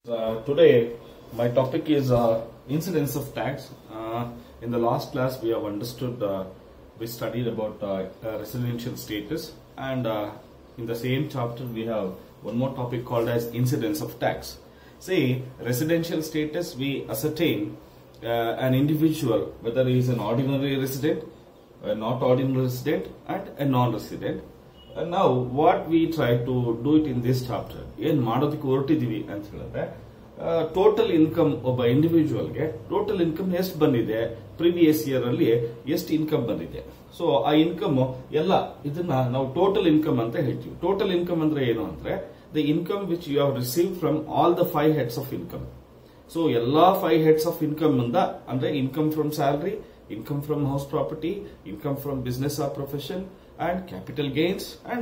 Uh, today, my topic is uh, incidence of tax. Uh, in the last class, we have understood, uh, we studied about uh, uh, residential status, and uh, in the same chapter, we have one more topic called as incidence of tax. See, residential status, we ascertain uh, an individual, whether he is an ordinary resident, a not ordinary resident, and a non-resident. And now what we try to do it in this chapter ಏನ್ ಮಾಡೋದಕ್ಕೆ ಹೊರಟಿದೀವಿ ಅಂತ ಹೇಳಿದ್ರೆ total income ಒಬ್ಬ ಇಂಡಿವಿಜುವಲ್ಗೆ total income ಎಷ್ಟು ಬಂದಿದೆ previous year ಅಲ್ಲಿ ಎಷ್ಟು income ಬಂದಿದೆ ಸೊ ಆ ಇನ್ಕಮ್ ಎಲ್ಲ ಇದನ್ನ ನಾವು ಟೋಟಲ್ ಇನ್ಕಮ್ ಅಂತ ಹೇಳ್ತೀವಿ ಟೋಟಲ್ ಇನ್ಕಮ್ ಅಂದ್ರೆ ಏನು ಅಂದ್ರೆ the income which you have receive from all the five heads of income so ಎಲ್ಲಾ ಫೈವ್ ಹೆಡ್ಸ್ ಆಫ್ ಇನ್ಕಮ್ ಇಂದ ಅಂದ್ರೆ income from salary income from house property income from business or profession and capital gains and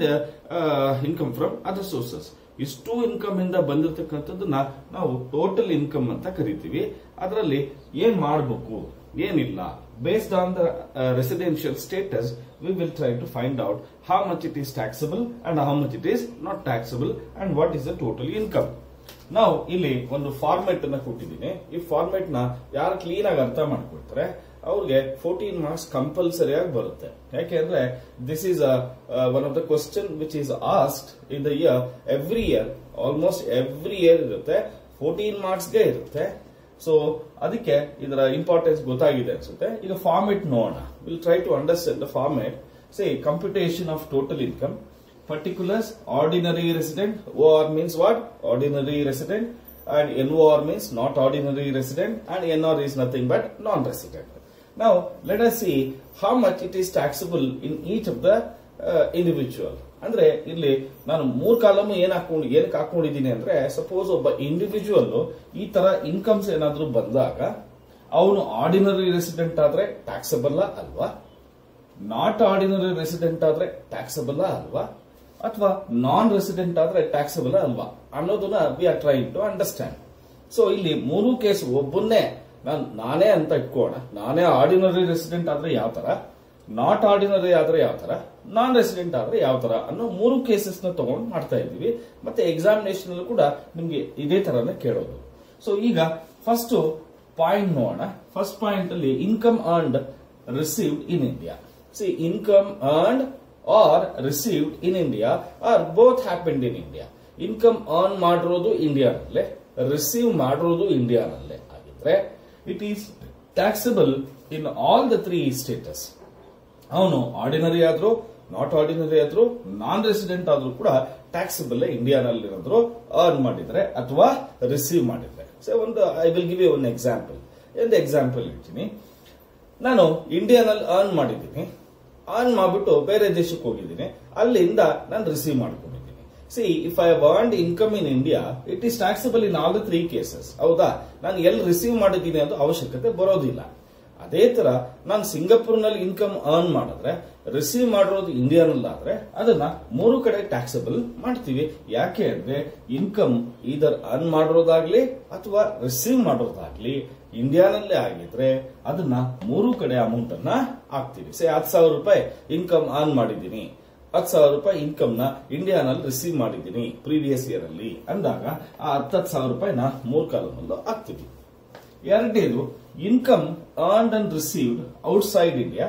income from other sources ಇಷ್ಟು income ಇಂದ ಬಂದಿರತಕ್ಕಂಥದ್ದನ್ನ ನಾವು total income ಅಂತ ಕರಿತೀವಿ ಅದರಲ್ಲಿ ಏನ್ ಮಾಡಬೇಕು ಏನಿಲ್ಲ based on the residential status we will try to find out how much it is taxable and how much it is not taxable and what is the total income ನಾವು ಇಲ್ಲಿ ಒಂದು format ಅನ್ನ ಕೊಟ್ಟಿದ್ದೀನಿ ಈ ಫಾರ್ಮೆಟ್ ನ ಯಾರು clean ಆಗಿ ಅರ್ಥ ಮಾಡ್ಕೊಳ್ತಾರೆ ಅವ್ರಿಗೆ ಫೋರ್ಟೀನ್ ಮಾರ್ಕ್ಸ್ ಕಂಪಲ್ಸರಿ ಆಗಿ ಬರುತ್ತೆ ಯಾಕೆಂದ್ರೆ this is one of the question which is ask in the year every year almost every year ಇರುತ್ತೆ ಫೋರ್ಟೀನ್ ಮಾರ್ಕ್ಸ್ಗೆ ಇರುತ್ತೆ ಸೊ ಅದಕ್ಕೆ ಇದರ ಇಂಪಾರ್ಟೆನ್ಸ್ ಗೊತ್ತಾಗಿದೆ ಅನ್ಸುತ್ತೆ ಈಗ ಫಾರ್ಮೆಟ್ ನೋಡೋಣ will try to understand the format say computation of total income particulars ordinary resident OR means what ordinary resident and NOR means not ordinary resident and NR is nothing but non-resident now let us see how much it is taxable in each of the uh, individual ಅಂದ್ರೆ ಇಲ್ಲಿ ನಾನು ಮೂರ್ column ಏನ್ ಹಾಕೊಂಡು ಏನಕ್ಕೆ ಹಾಕೊಂಡಿದ್ದೀನಿ ಅಂದ್ರೆ suppose ಒಬ್ಬ ಇಂಡಿವಿಜುವಲ್ ಈ ತರ ಇನ್ಕಮ್ಸ್ ಏನಾದ್ರೂ ಬಂದಾಗ ಅವನು ಆರ್ಡಿನರಿ ರೆಸಿಡೆಂಟ್ ಆದ್ರೆ ಟ್ಯಾಕ್ಸಬಲ್ ಅಲ್ವಾ ನಾಟ್ ಆರ್ಡಿನರಿ ರೆಸಿಡೆಂಟ್ ಆದ್ರೆ ಟ್ಯಾಕ್ಸಬಲ್ ಅಲ್ವಾ ಅಥವಾ ನಾನ್ ರೆಸಿಡೆಂಟ್ ಆದ್ರೆ ಟ್ಯಾಕ್ಸಬಲ್ ಅಲ್ವಾ ಅನ್ನೋದನ್ನ we are try to understand so ಇಲ್ಲಿ ಮೂರು ಕೇಸ್ ಒಬ್ಬನ್ನೇ ನಾನು ನಾನೇ ಅಂತ ಇಟ್ಕೋಣ ನಾನೇ ಆರ್ಡಿನರಿ ರೆಸಿಡೆಂಟ್ ಆದ್ರೆ ಯಾವ ತರ ನಾಟ್ ಆರ್ಡಿನರಿ ಆದ್ರೆ ಯಾವ ತರ ನಾನ್ ರೆಸಿಡೆಂಟ್ ಆದ್ರೆ ಯಾವ ತರ ಅನ್ನೋ ಮೂರು ಕೇಸಸ್ ನ ತಗೊಂಡು ಮಾಡ್ತಾ ಇದೀವಿ ಮತ್ತೆ ಎಕ್ಸಾಮಿನೇಷನ್ ಅಲ್ಲೂ ಕೂಡ ನಿಮ್ಗೆ ಇದೇ ತರನೇ ಕೇಳೋದು ಸೊ ಈಗ ಫಸ್ಟ್ ಪಾಯಿಂಟ್ ನೋಡೋಣ ಫಸ್ಟ್ ಪಾಯಿಂಟ್ ಅಲ್ಲಿ income earned received in India see income earned or received in India or both happened in India income earn ಮಾಡಿರೋದು ಇಂಡಿಯಾನಲ್ಲೇ ರಿಸೀವ್ ಮಾಡಿರೋದು ಇಂಡಿಯಾನಲ್ಲೇ ಆಗಿದ್ರೆ it is taxable in all the three status ಅವನು ordinary ಆದ್ರೂ not ordinary ಆದ್ರೂ non resident ಆದ್ರೂ ಕೂಡ ಟ್ಯಾಕ್ಸಬಲ್ ಇಂಡಿಯಾನಲ್ಲಿ ಏನಾದ್ರು ಅರ್ನ್ ಮಾಡಿದ್ರೆ ಅಥವಾ ರಿಸೀವ್ ಮಾಡಿದ್ರೆ ಸೊ ಒಂದು I will give you one example ಒಂದು ಎಕ್ಸಾಂಪಲ್ ಹೇಳ್ತೀನಿ ನಾನು ಇಂಡಿಯಾನಲ್ಲಿ ಅರ್ನ್ ಮಾಡಿದ್ದೀನಿ ಅರ್ನ್ ಮಾಡ್ಬಿಟ್ಟು ಬೇರೆ ದೇಶಕ್ಕೆ ಹೋಗಿದ್ದೀನಿ ಅಲ್ಲಿಂದ ನಾನು ರಿಸೀವ್ ಮಾಡ್ಕೊಂಡಿದ್ದೀನಿ see if I earned income in India it is taxable in all the three cases ಹೌದಾ ನಾನು ಎಲ್ಲಿ ರಿಸೀವ್ ಮಾಡಿದ್ದೀನಿ ಅಂತ ಅವಶ್ಯಕತೆ ಬರೋದಿಲ್ಲ ಅದೇ ತರ ನಾನು ಸಿಂಗಾಪುರ್ನಲ್ಲಿ ಇನ್ಕಮ್ ಅರ್ನ್ ಮಾಡಿದ್ರೆ ರಿಸೀವ್ ಮಾಡಿರೋದು ಇಂಡಿಯಾನಲ್ಲಾದ್ರೆ ಅದನ್ನ ಮೂರು ಕಡೆ ಟ್ಯಾಕ್ಸಬಲ್ ಮಾಡ್ತೀವಿ ಯಾಕೆ ಅಂದ್ರೆ ಇನ್ಕಮ್ ಇದರ್ ಅರ್ನ್ ಮಾಡಿರೋದಾಗ್ಲಿ ಅಥವಾ ರಿಸೀವ್ ಮಾಡೋದಾಗ್ಲಿ ಇಂಡಿಯಾನಲ್ಲೇ ಆಗಿದ್ರೆ ಅದನ್ನ ಮೂರು ಕಡೆ ಅಮೌಂಟ್ ಅನ್ನ ಹಾಕ್ತೀವಿ ಸೇ ಹತ್ತು ಸಾವಿರ ರೂಪಾಯಿ ಇನ್ಕಮ್ ಅರ್ನ್ ಮಾಡಿದ್ದೀನಿ ಹತ್ತು ಸಾವಿರ ರೂಪಾಯಿ ಇನ್ಕಮ್ ನ ಇಂಡಿಯಾನಲ್ಲಿ ರಿಸೀವ್ ಮಾಡಿದ್ದೀನಿ ಪ್ರೀವಿಯಸ್ ಇಯರ್ ಅಲ್ಲಿ ಅಂದಾಗ ಆ ಹತ್ತತ್ತು ಸಾವಿರ ರೂಪಾಯಿನ ಮೂರ್ ಕಾಲಮಲ್ಲೂ ಹಾಕ್ತೀವಿ ಎರಡನೇದು income earned and received outside India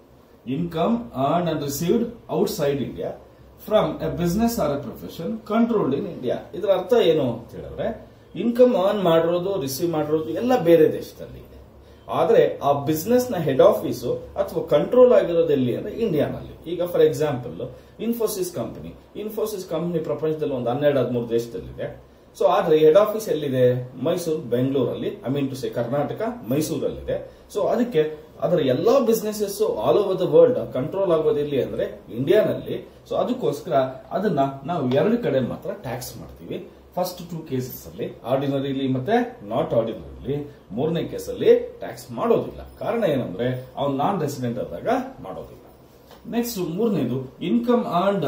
income earn and received outside India from a business or a profession controlled in India ಇದರ ಅರ್ಥ ಏನು ಅಂತ ಹೇಳಿದ್ರೆ ಇನ್ಕಮ್ ಅರ್ನ್ ಮಾಡಿರೋದು ರಿಸೀವ್ ಮಾಡಿರೋದು ಎಲ್ಲ ಬೇರೆ ದೇಶದಲ್ಲಿ ಇದೆ ಆದ್ರೆ ಆ ಬಿಸ್ನೆಸ್ ನ ಹೆಡ್ ಆಫೀಸ್ ಅಥವಾ ಕಂಟ್ರೋಲ್ ಆಗಿರೋದು ಎಲ್ಲಿ ಅಂದ್ರೆ ಇಂಡಿಯಾನಲ್ಲಿ ಈಗ for example Infosys company Infosys company ಪ್ರಪಂಚದಲ್ಲಿ ಒಂದು ಹನ್ನೆರಡು ಹದಿಮೂರು ದೇಶದಲ್ಲಿದೆ ಸೊ ಆದ್ರೆ ಹೆಡ್ ಆಫೀಸ್ ಎಲ್ಲಿದೆ ಮೈಸೂರು ಬೆಂಗಳೂರಲ್ಲಿ I mean to say Karnataka ಮೈಸೂರಲ್ಲಿದೆ ಸೊ ಅದಕ್ಕೆ ಅದರ ಎಲ್ಲಾ businesses all over the world control ಆಗೋದು ಎಲ್ಲಿ ಅಂದ್ರೆ ಇಂಡಿಯಾನಲ್ಲಿ ಸೊ ಅದಕ್ಕೋಸ್ಕರ ಅದನ್ನ ನಾವು ಎರಡು ಕಡೆ ಮಾತ್ರ ಟ್ಯಾಕ್ಸ್ ಮಾಡ್ತೀವಿ ಫಸ್ಟ್ ಟೂ ಕೇಸಸ್ ಅಲ್ಲಿ ಆರ್ಡಿನರಿಲಿ ಮತ್ತೆ ನಾಟ್ ಆರ್ಡಿನರಿಲಿ ಮೂರನೇ ಕೇಸಲ್ಲಿ ಟ್ಯಾಕ್ಸ್ ಮಾಡೋದಿಲ್ಲ ಕಾರಣ ಏನಂದ್ರೆ ಅವ್ನು ನಾನ್ ರೆಸಿಡೆಂಟ್ ಆದಾಗ ಮಾಡೋದಿಲ್ಲ ನೆಕ್ಸ್ಟ್ ಮೂರನೇದು income earned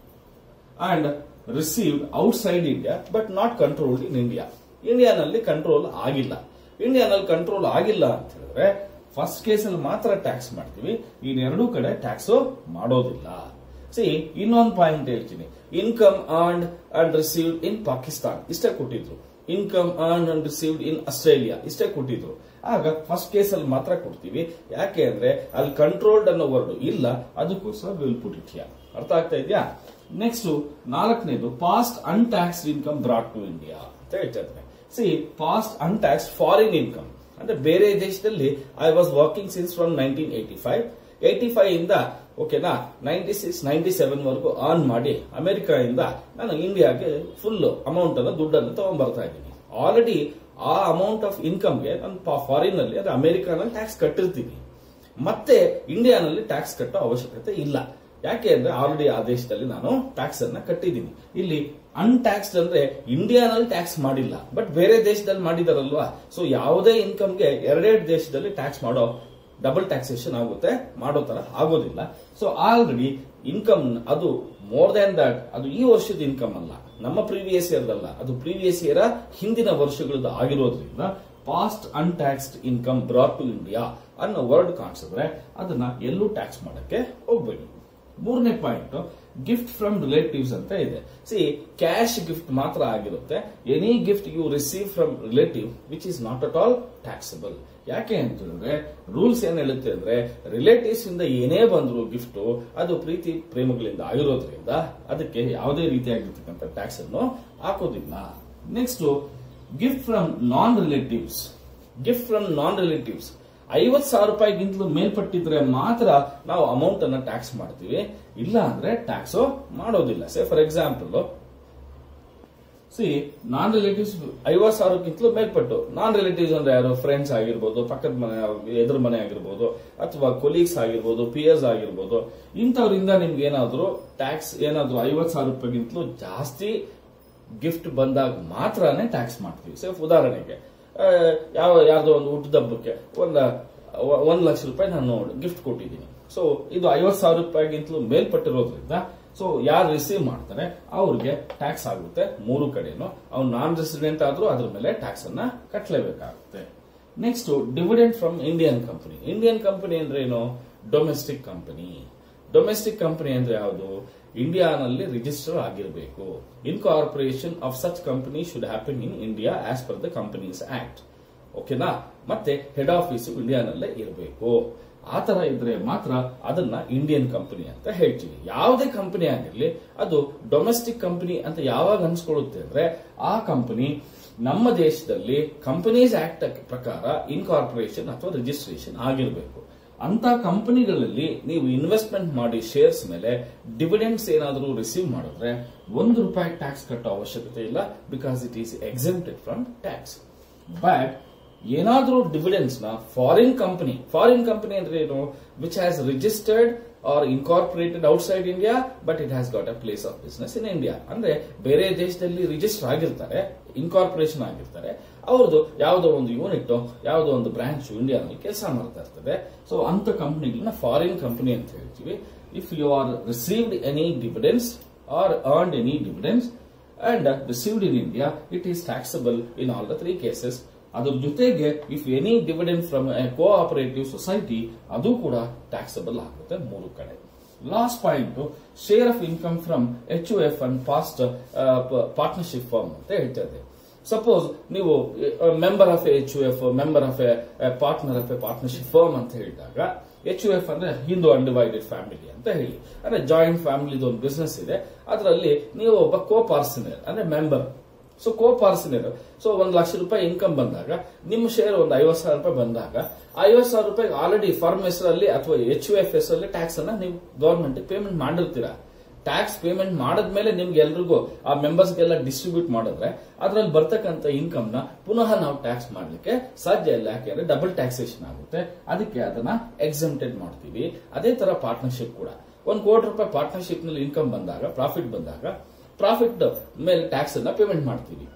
and received outside India but not controlled in India ಇಂಡಿಯಾನಲ್ಲಿ ಕಂಟ್ರೋಲ್ ಆಗಿಲ್ಲ ಇಂಡಿಯಾನಲ್ಲಿ ಕಂಟ್ರೋಲ್ ಆಗಿಲ್ಲ ಅಂತ ಹೇಳಿದ್ರೆ ಫಸ್ಟ್ ಕೇಸಲ್ಲಿ ಮಾತ್ರ ಟ್ಯಾಕ್ಸ್ ಮಾಡ್ತೀವಿ ಇನ್ನೆರಡೂ ಕಡೆ ಟ್ಯಾಕ್ಸ್ ಮಾಡೋದಿಲ್ಲ ಸಿ ಇನ್ನೊಂದು ಪಾಯಿಂಟ್ ಹೇಳ್ತೀನಿ income earned and received in Pakistan ಇಷ್ಟೇ ಕೊಟ್ಟಿದ್ರು income earn and received in Australia ಇಷ್ಟೇ ಕೊಟ್ಟಿದ್ರು ಆಗ ಫಸ್ಟ್ ಕೇಸ್ ಅಲ್ಲಿ ಮಾತ್ರ ಕೊಡ್ತೀವಿ ಯಾಕೆ ಅಂದ್ರೆ ಅಲ್ಲಿ ಕಂಟ್ರೋಲ್ಡ್ ಅನ್ನೋ ವರ್ಡ್ ಇಲ್ಲ ಅದಕ್ಕೋಸ್ಕರ ವಿಲ್ ಪುಟ್ ಇಟ್ ಹಿಯರ್ ಅರ್ಥ ಆಗ್ತಾ ಇದೆಯಾ ನೆಕ್ಸ್ಟ್ ನಾಲ್ಕನೇದು past untaxed income brought to India ಅಂತ ಹೇಳ್ತಾ ಇದ್ದಾರೆ see past untaxed foreign income ಅಂದ್ರೆ ಬೇರೆ ದೇಶದಲ್ಲಿ I was working since from nineteen eighty five eighty five ಇಂದ ಓಕೆನಾ ನೈನ್ಟಿ ಸಿಕ್ಸ್ ನೈನ್ಟಿ ಸೆವೆನ್ ವರೆಗೂ ಆನ್ ಮಾಡಿ ಅಮೆರಿಕ ಇಂದ ನಾನು ಇಂಡಿಯಾಗೆ ಫುಲ್ ಅಮೌಂಟ್ ಅನ್ನು ದುಡ್ಡನ್ನು ತಗೊಂಡ್ಬರ್ತಾ ಇದ್ದೀನಿ ಆಲ್ರೆಡಿ ಆ ಅಮೌಂಟ್ ಆಫ್ ಇನ್ಕಮ್ಗೆ ನಾನು ಫಾರಿನ್ ಅಲ್ಲಿ ಅಂದ್ರೆ ಅಮೆರಿಕಾನಲ್ಲಿ ಟ್ಯಾಕ್ಸ್ ಕಟ್ಟಿರ್ತೀನಿ ಮತ್ತೆ ಇಂಡಿಯಾನಲ್ಲಿ ಟ್ಯಾಕ್ಸ್ ಕಟ್ಟೋ ಅವಶ್ಯಕತೆ ಇಲ್ಲ ಯಾಕೆ ಅಂದ್ರೆ ಆಲ್ರೆಡಿ ಆ ದೇಶದಲ್ಲಿ ನಾನು ಟ್ಯಾಕ್ಸ್ ಅನ್ನ ಕಟ್ಟಿದ್ದೀನಿ ಇಲ್ಲಿ ಅನ್ಟ್ಯಾಕ್ಸ್ಡ್ ಅಂದ್ರೆ ಇಂಡಿಯಾನಲ್ಲಿ ಟ್ಯಾಕ್ಸ್ ಮಾಡಿಲ್ಲ ಬಟ್ ಬೇರೆ ದೇಶದಲ್ಲಿ ಮಾಡಿದಾರಲ್ವಾ ಸೊ ಯಾವುದೇ ಇನ್ಕಮ್ಗೆ ಎರಡೆರಡು ದೇಶದಲ್ಲಿ ಟ್ಯಾಕ್ಸ್ ಮಾಡೋ ಡಬಲ್ ಟ್ಯಾಕ್ಸೇಷನ್ ಆಗುತ್ತೆ ಮಾಡೋ ತರ ಆಗೋದಿಲ್ಲ ಸೊ ಆಲ್ರೆಡಿ ಇನ್ಕಮ್ ಅದು ಮೋರ್ ದನ್ ದಟ್ ಅದು ಈ ವರ್ಷದ ಇನ್ಕಮ್ ಅಲ್ಲ ನಮ್ಮ ಪ್ರೀವಿಯಸ್ ಇಯರ್ ಅಲ್ಲ ಅದು ಪ್ರೀವಿಯಸ್ ಇಯರ್ ಹಿಂದಿನ ವರ್ಷಗಳದ್ದು ಆಗಿರೋದ್ರಿಂದ past untaxed income brought to India ಅನ್ನೋ ವರ್ಡ್ ಕಾಣಿಸಿದ್ರೆ ಅದನ್ನ ಎಲ್ಲೂ ಟ್ಯಾಕ್ಸ್ ಮಾಡಕ್ಕೆ ಹೋಗ್ಬೇಡಿ ಮೂರನೇ ಪಾಯಿಂಟ್ ಗಿಫ್ಟ್ ಫ್ರಮ್ ರಿಲೇಟಿವ್ಸ್ ಅಂತ ಇದೆ ಸಿ ಕ್ಯಾಶ್ ಗಿಫ್ಟ್ ಮಾತ್ರ ಆಗಿರುತ್ತೆ any gift you receive from relative which is not at all taxable ಯಾಕೆ ಅಂತಂದ್ರೆ ರೂಲ್ಸ್ ಏನ್ ಹೇಳುತ್ತೆ ಅಂದ್ರೆ ರಿಲೇಟಿವ್ಸ್ ಇಂದ ಏನೇ ಬಂದ್ರು ಗಿಫ್ಟ್ ಅದು ಪ್ರೀತಿ ಪ್ರೇಮಗಳಿಂದ ಆಗಿರೋದ್ರಿಂದ ಅದಕ್ಕೆ ಯಾವುದೇ ರೀತಿಯಾಗಿರ್ತಕ್ಕಂಥ ಟ್ಯಾಕ್ಸ್ ಅನ್ನು ಹಾಕೋದಿಲ್ಲ next gift from non relatives gift from non relatives ಐವತ್ ಸಾವಿರ ರೂಪಾಯಿಗಿಂತಲೂ ಮೇಲ್ಪಟ್ಟಿದ್ರೆ ಮಾತ್ರ ನಾವು ಅಮೌಂಟ್ ಅನ್ನ ಟ್ಯಾಕ್ಸ್ ಮಾಡ್ತೀವಿ ಇಲ್ಲ ಅಂದ್ರೆ ಟ್ಯಾಕ್ಸ್ ಮಾಡೋದಿಲ್ಲ say for example see non relatives ಐವತ್ ಸಾವಿರಕ್ಕಿಂತಲೂ ಮೇಲ್ಪಟ್ಟು ನಾನ್ ರಿಲೇಟಿವ್ಸ್ ಅಂದ್ರೆ ಯಾರು ಫ್ರೆಂಡ್ಸ್ ಆಗಿರ್ಬೋದು ಪಕ್ಕದ ಮನೆ ಎದುರು ಮನೆ ಆಗಿರ್ಬೋದು ಅಥವಾ ಕೊಲೀಗ್ಸ್ ಆಗಿರ್ಬೋದು ಪಿಯರ್ಸ್ ಆಗಿರ್ಬೋದು ಇಂಥವ್ರಿಂದ ನಿಮ್ಗೆ ಏನಾದ್ರು ಟ್ಯಾಕ್ಸ್ ಏನಾದ್ರು ಐವತ್ ಸಾವಿರ ರೂಪಾಯಿಗಿಂತಲೂ ಜಾಸ್ತಿ ಗಿಫ್ಟ್ ಬಂದಾಗ ಮಾತ್ರನೇ ಟ್ಯಾಕ್ಸ್ ಮಾಡ್ತೀವಿ ಸೇಫ್ ಉದಾಹರಣೆಗೆ ಆ, ಯಾವ ಯಾರ್ದೋ ಒಂದು ಹುಟ್ಟದ ಹಬ್ಬಕ್ಕೆ ಒಂದ ಒಂದ್ ಲಕ್ಷ ರೂಪಾಯಿ ನಾನು ಗಿಫ್ಟ್ ಕೊಟ್ಟಿದ್ದೀನಿ ಸೊ ಇದು ಐವತ್ ಸಾವಿರ ರೂಪಾಯಿಗಿಂತಲೂ ಮೇಲ್ಪಟ್ಟಿರೋದ್ರಿಂದ ಸೊ ಯಾರು ರಿಸೀವ್ ಮಾಡ್ತಾರೆ ಅವ್ರಿಗೆ ಟ್ಯಾಕ್ಸ್ ಆಗುತ್ತೆ ಮೂರು ಕಡೆನು ಅವ್ನು ನಾನ್ ರೆಸಿಡೆಂಟ್ ಆದ್ರೂ ಅದ್ರ ಮೇಲೆ ಟ್ಯಾಕ್ಸ್ ಅನ್ನ ಕಟ್ಟಲೇಬೇಕಾಗುತ್ತೆ next dividend from Indian company Indian company ಅಂದ್ರೆ ಏನು ಡೊಮೆಸ್ಟಿಕ್ ಕಂಪನಿ ಡೊಮೆಸ್ಟಿಕ್ ಕಂಪನಿ ಅಂದ್ರೆ ಯಾವುದು ಇಂಡಿಯಾನಲ್ಲಿ ರಿಜಿಸ್ಟರ್ ಆಗಿರಬೇಕು incorporation of such company should happen in India as per the companies act ಓಕೆನಾ ಮತ್ತೆ ಹೆಡ್ ಆಫೀಸ್ ಇಂಡಿಯಾನಲ್ಲೇ ಇರಬೇಕು ಆ ತರ ಇದ್ರೆ ಮಾತ್ರ ಅದನ್ನ ಇಂಡಿಯನ್ ಕಂಪನಿ ಅಂತ ಹೇಳ್ತೀವಿ ಯಾವುದೇ ಕಂಪನಿ ಆಗಿರ್ಲಿ ಅದು ಡೊಮೆಸ್ಟಿಕ್ ಕಂಪನಿ ಅಂತ ಯಾವಾಗ ಅನ್ಸ್ಕೊಳ್ಳುತ್ತೆ ಅಂದ್ರೆ ಆ ಕಂಪನಿ ನಮ್ಮ ದೇಶದಲ್ಲಿ ಕಂಪನೀಸ್ ಆಕ್ಟ್ ಪ್ರಕಾರ ಇನ್ಕಾರ್ಪೊರೇಷನ್ ಅಥವಾ ರಿಜಿಸ್ಟ್ರೇಷನ್ ಆಗಿರಬೇಕು ಅಂತ ಕಂಪನಿಗಳಲ್ಲಿ ನೀವು ಇನ್ವೆಸ್ಟ್ಮೆಂಟ್ ಮಾಡಿ ಶೇರ್ಸ್ ಮೇಲೆ ಡಿವಿಡೆಂಡ್ಸ್ ಏನಾದರೂ ರಿಸೀವ್ ಮಾಡಿದ್ರೆ ಒಂದು ರೂಪಾಯಿ ಟ್ಯಾಕ್ಸ್ ಕಟ್ಟೋ ಅವಶ್ಯಕತೆ ಇಲ್ಲ because it is exempted from tax but ಏನಾದರೂ ಡಿವಿಡೆನ್ಸ್ ನ ಫಾರಿನ್ ಕಂಪನಿ ಫಾರಿನ್ ಕಂಪನಿ ಅಂದ್ರೆ ಏನು which has registered or incorporated outside India but it has got a place of business in India ಅಂದ್ರೆ ಬೇರೆ ದೇಶದಲ್ಲಿ ರಿಜಿಸ್ಟರ್ ಆಗಿರ್ತಾರೆ ಇನ್ಕಾರ್ಪೊರೇಷನ್ ಆಗಿರ್ತಾರೆ ಅವ್ರದ್ದು ಯಾವುದೋ ಒಂದು ಯೂನಿಟ್ ಯಾವುದೋ ಒಂದು ಬ್ರಾಂಚ್ ಇಂಡಿಯಾದಲ್ಲಿ ಕೆಲಸ ಮಾಡ್ತಾ ಇರ್ತದೆ ಸೊ ಅಂತ ಕಂಪನಿಗಳನ್ನ ಫಾರಿನ್ ಕಂಪನಿ ಅಂತ ಹೇಳ್ತೀವಿ if you are received any dividends or earned any dividends and received in India it is taxable in all the three cases ಅದ್ರ ಜೊತೆಗೆ if any dividend from cooperative society ಅದು ಕೂಡ taxable ಆಗುತ್ತೆ ಮೂರು ಕಡೆ last point share of income from H U F and past partnership firm ಅಂತ ಹೇಳ್ತಾ ಇದೆ ಸಪೋಸ್ ನೀವು member of H U F member of a partner of a partnership firm ಅಂತ ಹೇಳಿದಾಗ ಎಚ್ ಯು ಎಫ್ ಅಂದ್ರೆ ಹಿಂದೂ ಅನ್ಡಿವೈಡೆಡ್ ಫ್ಯಾಮಿಲಿ ಅಂತ ಹೇಳಿ ಅಂದ್ರೆ ಜಾಯಿಂಟ್ ಫ್ಯಾಮಿಲಿದು ಒಂದು ಬಿಸ್ನೆಸ್ ಇದೆ ಅದರಲ್ಲಿ ನೀವು ಒಬ್ಬ ಕೋ ಪಾರ್ಸನರ್ ಅಂದ್ರೆ member so co parcener so ಒಂದ್ ಲಕ್ಷ ರೂಪಾಯಿ ಇನ್ಕಮ್ ಬಂದಾಗ ನಿಮ್ಮ ಶೇರ್ ಒಂದು ಐವತ್ ಸಾವಿರ ರೂಪಾಯಿ ಬಂದಾಗ ಐವತ್ ಸಾವಿರ ರೂಪಾಯಿ ಆಲ್ರೆಡಿ ಫರ್ಮ್ ಹೆಸರಲ್ಲಿ ಅಥವಾ ಎಚ್ ಯು ಎಫ್ ಹೆಸರಲ್ಲಿ ಟ್ಯಾಕ್ಸ್ ಅನ್ನ ನೀವು ಗವರ್ಮೆಂಟ್ ಪೇಮೆಂಟ್ ಮಾಡಿರ್ತೀರಾ ಟ್ಯಾಕ್ಸ್ ಪೇಮೆಂಟ್ ಮಾಡಿದ್ಮೇಲೆ ನಿಮ್ಗೆ ಎಲ್ರಿಗೂ ಆ ಮೆಂಬರ್ಸ್ಗೆಲ್ಲ ಡಿಸ್ಟ್ರಿಬ್ಯೂಟ್ ಮಾಡಿದ್ರೆ ಅದ್ರಲ್ಲಿ ಬರ್ತಕ್ಕಂಥ ಇನ್ಕಮ್ ನ ಪುನಃ ನಾವು ಟ್ಯಾಕ್ಸ್ ಮಾಡ್ಲಿಕ್ಕೆ ಸಾಧ್ಯ ಇಲ್ಲ ಯಾಕೆಂದ್ರೆ ಡಬಲ್ ಟ್ಯಾಕ್ಸೇಷನ್ ಆಗುತ್ತೆ ಅದಕ್ಕೆ ಅದನ್ನ ಎಕ್ಸಮ್ಟೆಡ್ ಮಾಡ್ತೀವಿ ಅದೇ ತರ ಪಾರ್ಟ್ನರ್ಶಿಪ್ ಕೂಡ ಒಂದ್ ಕೋಟಿ ರೂಪಾಯಿ ಪಾರ್ಟ್ನರ್ಶಿಪ್ ನಲ್ಲಿ ಇನ್ಕಮ್ ಬಂದಾಗ ಪ್ರಾಫಿಟ್ ಬಂದಾಗ ಪ್ರಾಫಿಟ್ ಮೇಲೆ ಟ್ಯಾಕ್ಸ್ ಅನ್ನ ಪೇಮೆಂಟ್ ಮಾಡ್ತೀವಿ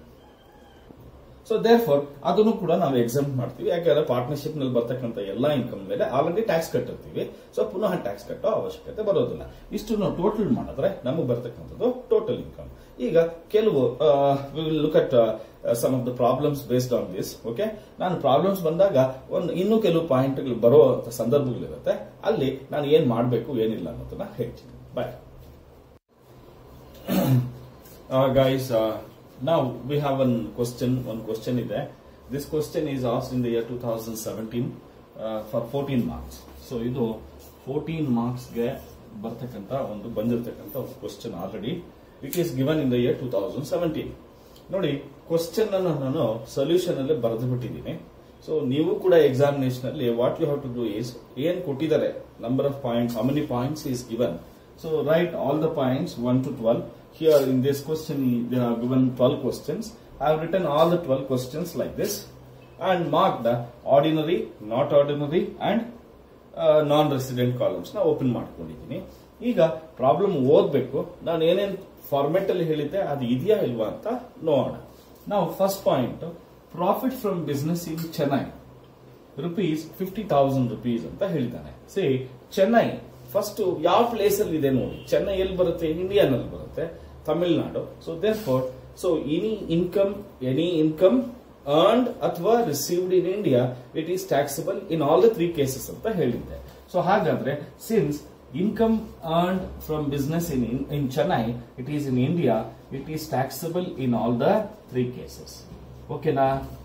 ಸೊ ದೇರ್ ಫಾರ್ ಅದನ್ನು ಕೂಡ ನಾವು ಎಕ್ಸಾಮ್ ಮಾಡ್ತೀವಿ ಯಾಕಂದ್ರೆ ಪಾರ್ಟ್ನರ್ಶಿಪ್ ನಲ್ಲಿ ಬರ್ತಕ್ಕಂಥ ಎಲ್ಲಾ ಇನ್ಕಮ್ ಮೇಲೆ ಆಲ್ರೆಡಿ ಟ್ಯಾಕ್ಸ್ ಕಟ್ಟಿರ್ತೀವಿ ಸೊ ಪುನಃ ಟ್ಯಾಕ್ಸ್ ಕಟ್ಟೋ ಅವಶ್ಯಕತೆ ಬರೋದಿಲ್ಲ ಇಷ್ಟು ನಾವು ಟೋಟಲ್ ಮಾಡಿದ್ರೆ ನಮಗೆ ಬರ್ತಕ್ಕಂಥದ್ದು ಟೋಟಲ್ ಇನ್ಕಮ್ ಈಗ ಕೆಲವು look at some of the problems based on this okay ನಾನು ಪ್ರಾಬ್ಲಮ್ಸ್ ಬಂದಾಗ ಒಂದು ಇನ್ನೂ ಕೆಲವು ಪಾಯಿಂಟ್ಗಳು ಬರೋ ಸಂದರ್ಭಗಳಿರುತ್ತೆ ಅಲ್ಲಿ ನಾನು ಏನ್ ಮಾಡಬೇಕು ಏನಿಲ್ಲ ಅನ್ನೋದನ್ನ ಹೇಳ್ತೀನಿ ಬಾಯ್ ಗೈಸ್ ನಾವು ವಿ ಹ್ಯಾವ್ ಒನ್ ಕ್ವಶನ್ ಒಂದು ಕ್ವಶನ್ ಇದೆ this question is asked in the year two thousand seventeen for fourteen marks so ಇದು ಫೋರ್ಟೀನ್ ಮಾರ್ಕ್ಸ್ಗೆ ಬರ್ತಕ್ಕಂಥ ಒಂದು ಬಂದಿರತಕ್ಕಂಥ ಒಂದು question already it is given in the year two thousand seventeen ನೋಡಿ question ಅನ್ನು ನಾನು ಸೊಲ್ಯೂಷನ್ ಅಲ್ಲೇ ಬರೆದು ಬಿಟ್ಟಿದ್ದೀನಿ ಸೊ ನೀವು ಕೂಡ ಎಕ್ಸಾಮಿನೇಷನ್ ಅಲ್ಲಿ what you have to do is ಏನ್ ಕೊಟ್ಟಿದ್ದಾರೆ number of points how many points is given so write all the points one to twelve here in this question they are given twelve questions I have written all the twelve questions like this and mark the ordinary not ordinary and non resident columns ನ open ಮಾಡ್ಕೊಂಡಿದ್ದೀನಿ ಈಗ problem ಓದ್ಬೇಕು ನಾನು ಏನೇನ್ format ಅಲ್ಲಿ ಹೇಳಿದ್ದೆ ಅದು ಇದೆಯಾ ಇಲ್ವಾ ಅಂತ ನೋಡೋಣ ನಾವು first point profit from business in Chennai rupees fifty thousand rupees ಅಂತ ಹೇಳಿದ್ದಾನೆ ಸಿ ಚೆನ್ನೈ ಫಸ್ಟ್ ಯಾವ ಪ್ಲೇಸ್ ಅಲ್ಲಿ ಇದೆ ನೋಡಿ ಚೆನ್ನೈ ಎಲ್ಲಿ ಬರುತ್ತೆ ಇಂಡಿಯಾನಲ್ಲಿ ಬರುತ್ತೆ Tamil Nadu so therefore so any income any income earned ಅಥವಾ received in India it is taxable in all the three cases ಅಂತ ಹೇಳಿದ್ದೆ ಸೊ ಹಾಗಾದ್ರೆ since income earned from business in in Chennai it is in India it is taxable in all the three cases ಓಕೆನಾ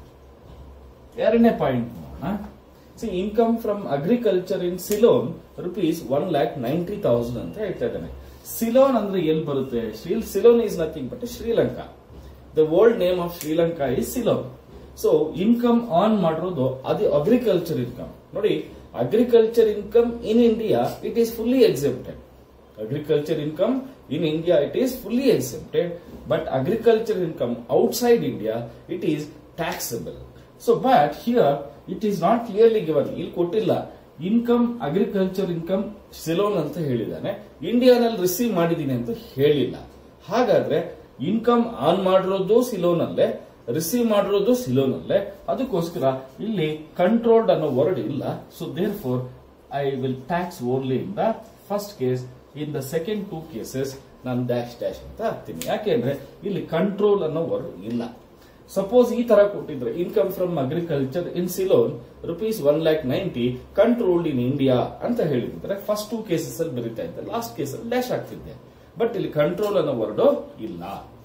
ಎರಡನೇ point ನೋಡೋಣ C income from agriculture in Ceylon rupees one lakh ninety thousand ಅಂತ ಹೇಳ್ತಾ ಇದ್ದಾನೆ ಸಿಲೋನ್ ಅಂದ್ರೆ ಎಲ್ಲಿ ಬರುತ್ತೆ Shri Ceylon is nothing but Sri Lanka the old name of Sri Lanka is Ceylon so income on ಮಾಡಿರೋದು ಅದು ಅಗ್ರಿಕಲ್ಚರ್ ಇನ್ಕಮ್ ನೋಡಿ agriculture income in India it is fully accepted agriculture income in India it is fully exempted but agriculture income outside India it is taxable so but here it is not clearly given ಇಲ್ಲಿ ಕೊಟ್ಟಿಲ್ಲ income agriculture income Ceylon ಅಂತ ಹೇಳಿದಾನೆ ಇಂಡಿಯಾನಲ್ಲಿ receive ಮಾಡಿದೀನಿ ಅಂತ ಹೇಳಿಲ್ಲ ಹಾಗಾದ್ರೆ income on ಮಾಡಿರೋದು ಸಿಲೋನ್ ಅಲ್ಲೇ ರಿಸೀವ್ ಮಾಡಿರೋದು ಸಿಲೋನ್ ಅಲ್ಲೇ ಅದಕ್ಕೋಸ್ಕರ ಇಲ್ಲಿ ಕಂಟ್ರೋಲ್ಡ್ ಅನ್ನೋ ವರ್ಡ್ ಇಲ್ಲ so therefore I will tax only in the first case in the second two cases ನಾನು ಡ್ಯಾಶ್ ಡ್ಯಾಶ್ ಅಂತ ಹಾಕ್ತೀನಿ ಯಾಕೆಂದ್ರೆ ಇಲ್ಲಿ ಕಂಟ್ರೋಲ್ ಅನ್ನೋ ವರ್ಡ್ ಇಲ್ಲ ಸಪೋಸ್ ಈ ತರ ಕೊಟ್ಟಿದ್ರೆ income from agriculture in Ceylon rupees one lakh ninety controlled in India ಅಂತ ಹೇಳಿದ್ರೆ ಫಸ್ಟ್ ಟೂ ಕೇಸಸ್ ಅಲ್ಲಿ ಬರೀತಾ ಇದ್ದೆ ಲಾಸ್ಟ್ ಕೇಸ್ ಅಲ್ಲಿ ಡ್ಯಾಶ್ ಆಗ್ತಿದ್ದೆ ಬಟ್ ಇಲ್ಲಿ ಕಂಟ್ರೋಲ್ ಅನ್ನೋ ವರ್ಡ್ ಇಲ್ಲ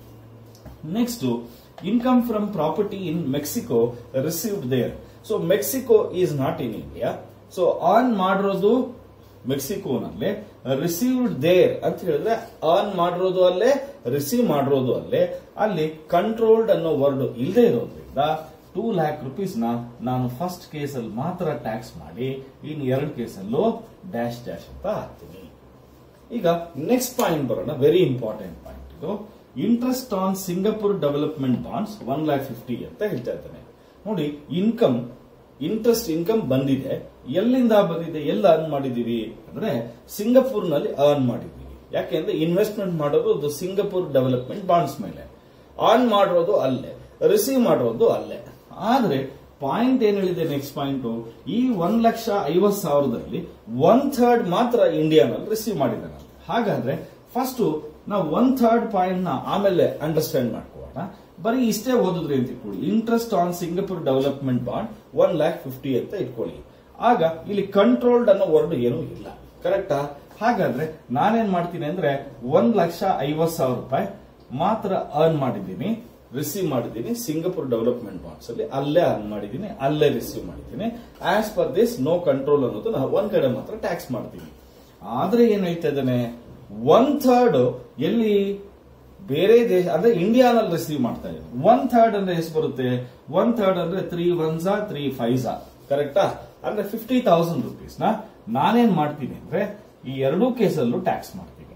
next income from property in Mexico received there so Mexico is not in India so earn ಮಾಡಿರೋದು ಮೆಕ್ಸಿಕೋನಲ್ಲೇ ರಿಸೀವ್ಡ್ ದೇರ್ ಅಂತ ಹೇಳಿದ್ರೆ ಆನ್ ಮಾಡಿರೋದು ಅಲ್ಲೇ ರಿಸೀವ್ ಮಾಡಿರೋದು ಅಲ್ಲೇ ಅಲ್ಲಿ ಕಂಟ್ರೋಲ್ಡ್ ಅನ್ನೋ ವರ್ಡ್ ಇಲ್ಲದೆ ಇರೋದ್ರಿಂದ ಟೂ ಲ್ಯಾಕ್ ರುಪೀಸ್ ನ ನಾನು ಫಸ್ಟ್ ಕೇಸಲ್ಲಿ ಮಾತ್ರ ಟ್ಯಾಕ್ಸ್ ಮಾಡಿ ಇನ್ ಎರಡು ಕೇಸಲ್ಲೂ ಡ್ಯಾಶ್ ಡ್ಯಾಶ್ ಅಂತ ಹಾಕ್ತೀನಿ ಈಗ ನೆಕ್ಸ್ಟ್ ಪಾಯಿಂಟ್ ಬರೋಣ ವೆರಿ ಇಂಪಾರ್ಟೆಂಟ್ ಪಾಯಿಂಟ್ ಇದು interest on Singapore development bonds one lakh fifty ಅಂತ ಹೇಳ್ತಾ ಇದ್ದಾನೆ ನೋಡಿ ಇನ್ಕಮ್ ಇಂಟ್ರೆಸ್ಟ್ ಇನ್ಕಮ್ ಬಂದಿದೆ ಎಲ್ಲಿಂದ ಬಂದಿದೆ ಎಲ್ಲ ಅರ್ನ್ ಮಾಡಿದೀವಿ ಅಂದ್ರೆ ಸಿಂಗಪುರ್ ನಲ್ಲಿ ಅರ್ನ್ ಮಾಡಿದೀವಿ ಯಾಕೆಂದ್ರೆ ಇನ್ವೆಸ್ಟ್ಮೆಂಟ್ ಮಾಡೋದು ಅದು ಸಿಂಗಪುರ್ ಡೆವಲಪ್ಮೆಂಟ್ ಬಾಂಡ್ಸ್ ಮೇಲೆ ಆನ್ ಮಾಡಿರೋದು ಅಲ್ಲೇ ರಿಸೀವ್ ಮಾಡಿರೋದು ಅಲ್ಲೇ ಆದ್ರೆ ಪಾಯಿಂಟ್ ಏನ್ ಹೇಳಿದೆ ನೆಕ್ಸ್ಟ್ ಪಾಯಿಂಟ್ ಈ ಒಂದ್ ಲಕ್ಷ ಐವತ್ ಸಾವಿರದಲ್ಲಿ ಒನ್ ಥರ್ಡ್ ಮಾತ್ರ ಇಂಡಿಯಾನಲ್ಲಿ ರಿಸೀವ್ ಮಾಡಿದ್ದಾನೆ ಹಾಗಾದ್ರೆ ಫಸ್ಟ್ ನಾವು ಒನ್ ಥರ್ಡ್ ಪಾಯಿಂಟ್ ನ ಆಮೇಲೆ ಅಂಡರ್ಸ್ಟ್ಯಾಂಡ್ ಮಾಡ್ಕೋಣ ಬರೀ ಇಷ್ಟೇ ಓದಿದ್ರಿ ಅಂತ ಇಟ್ಕೊಳ್ಳಿ interest on Singapore development bond one lakh fifty ಅಂತ ಇಟ್ಕೊಳ್ಳಿ ಆಗ ಇಲ್ಲಿ ಕಂಟ್ರೋಲ್ಡ್ ಅನ್ನೋ ವರ್ಡ್ ಏನೂ ಇಲ್ಲ ಕರೆಕ್ಟಾ ಹಾಗಾದ್ರೆ ನಾನೇನ್ ಮಾಡ್ತೀನಿ ಅಂದ್ರೆ ಒಂದ್ ಲಕ್ಷ ಐವತ್ ಸಾವಿರ ರೂಪಾಯಿ ಮಾತ್ರ ಅರ್ನ್ ಮಾಡಿದ್ದೀನಿ ರಿಸೀವ್ ಮಾಡಿದ್ದೀನಿ ಸಿಂಗಪುರ್ ಡೆವಲಪ್ಮೆಂಟ್ ಬಾಂಡ್ಸ್ ಅಲ್ಲಿ ಅಲ್ಲೇ ಅರ್ನ್ ಮಾಡಿದ್ದೀನಿ ಅಲ್ಲೇ ರಿಸೀವ್ ಮಾಡಿದ್ದೀನಿ as per this no control ಅನ್ನೋದು ನಾವು ಒಂದ್ ಕಡೆ ಮಾತ್ರ ಟ್ಯಾಕ್ಸ್ ಮಾಡ್ತೀನಿ ಆದ್ರೆ ಏನ್ ಹೇಳ್ತಾ ಇದ್ದಾನೆ ಒನ್ ಥರ್ಡ್ ಎಲ್ಲಿ ಬೇರೆ ದೇಶ ಅಂದ್ರೆ ಇಂಡಿಯಾನಲ್ಲಿ ರಿಸೀವ್ ಮಾಡ್ತಾ ಇದ್ದಾರೆ ಒನ್ ಥರ್ಡ್ ಅಂದ್ರೆ ಎಷ್ಟು ಬರುತ್ತೆ ಒನ್ ಥರ್ಡ್ ಅಂದ್ರೆ ತ್ರೀ ಒನ್ಸಾ ತ್ರೀ ಫೈವ್ಸಾ ಕರೆಕ್ಟಾ ಅಂದ್ರೆ ಫಿಫ್ಟಿ ತೌಸಂಡ್ ರುಪೀಸ್ ನ ನಾನೇನ್ ಮಾಡ್ತೀನಿ ಅಂದ್ರೆ ಈ ಎರಡೂ ಕೇಸಲ್ಲೂ ಟ್ಯಾಕ್ಸ್ ಮಾಡ್ತೀನಿ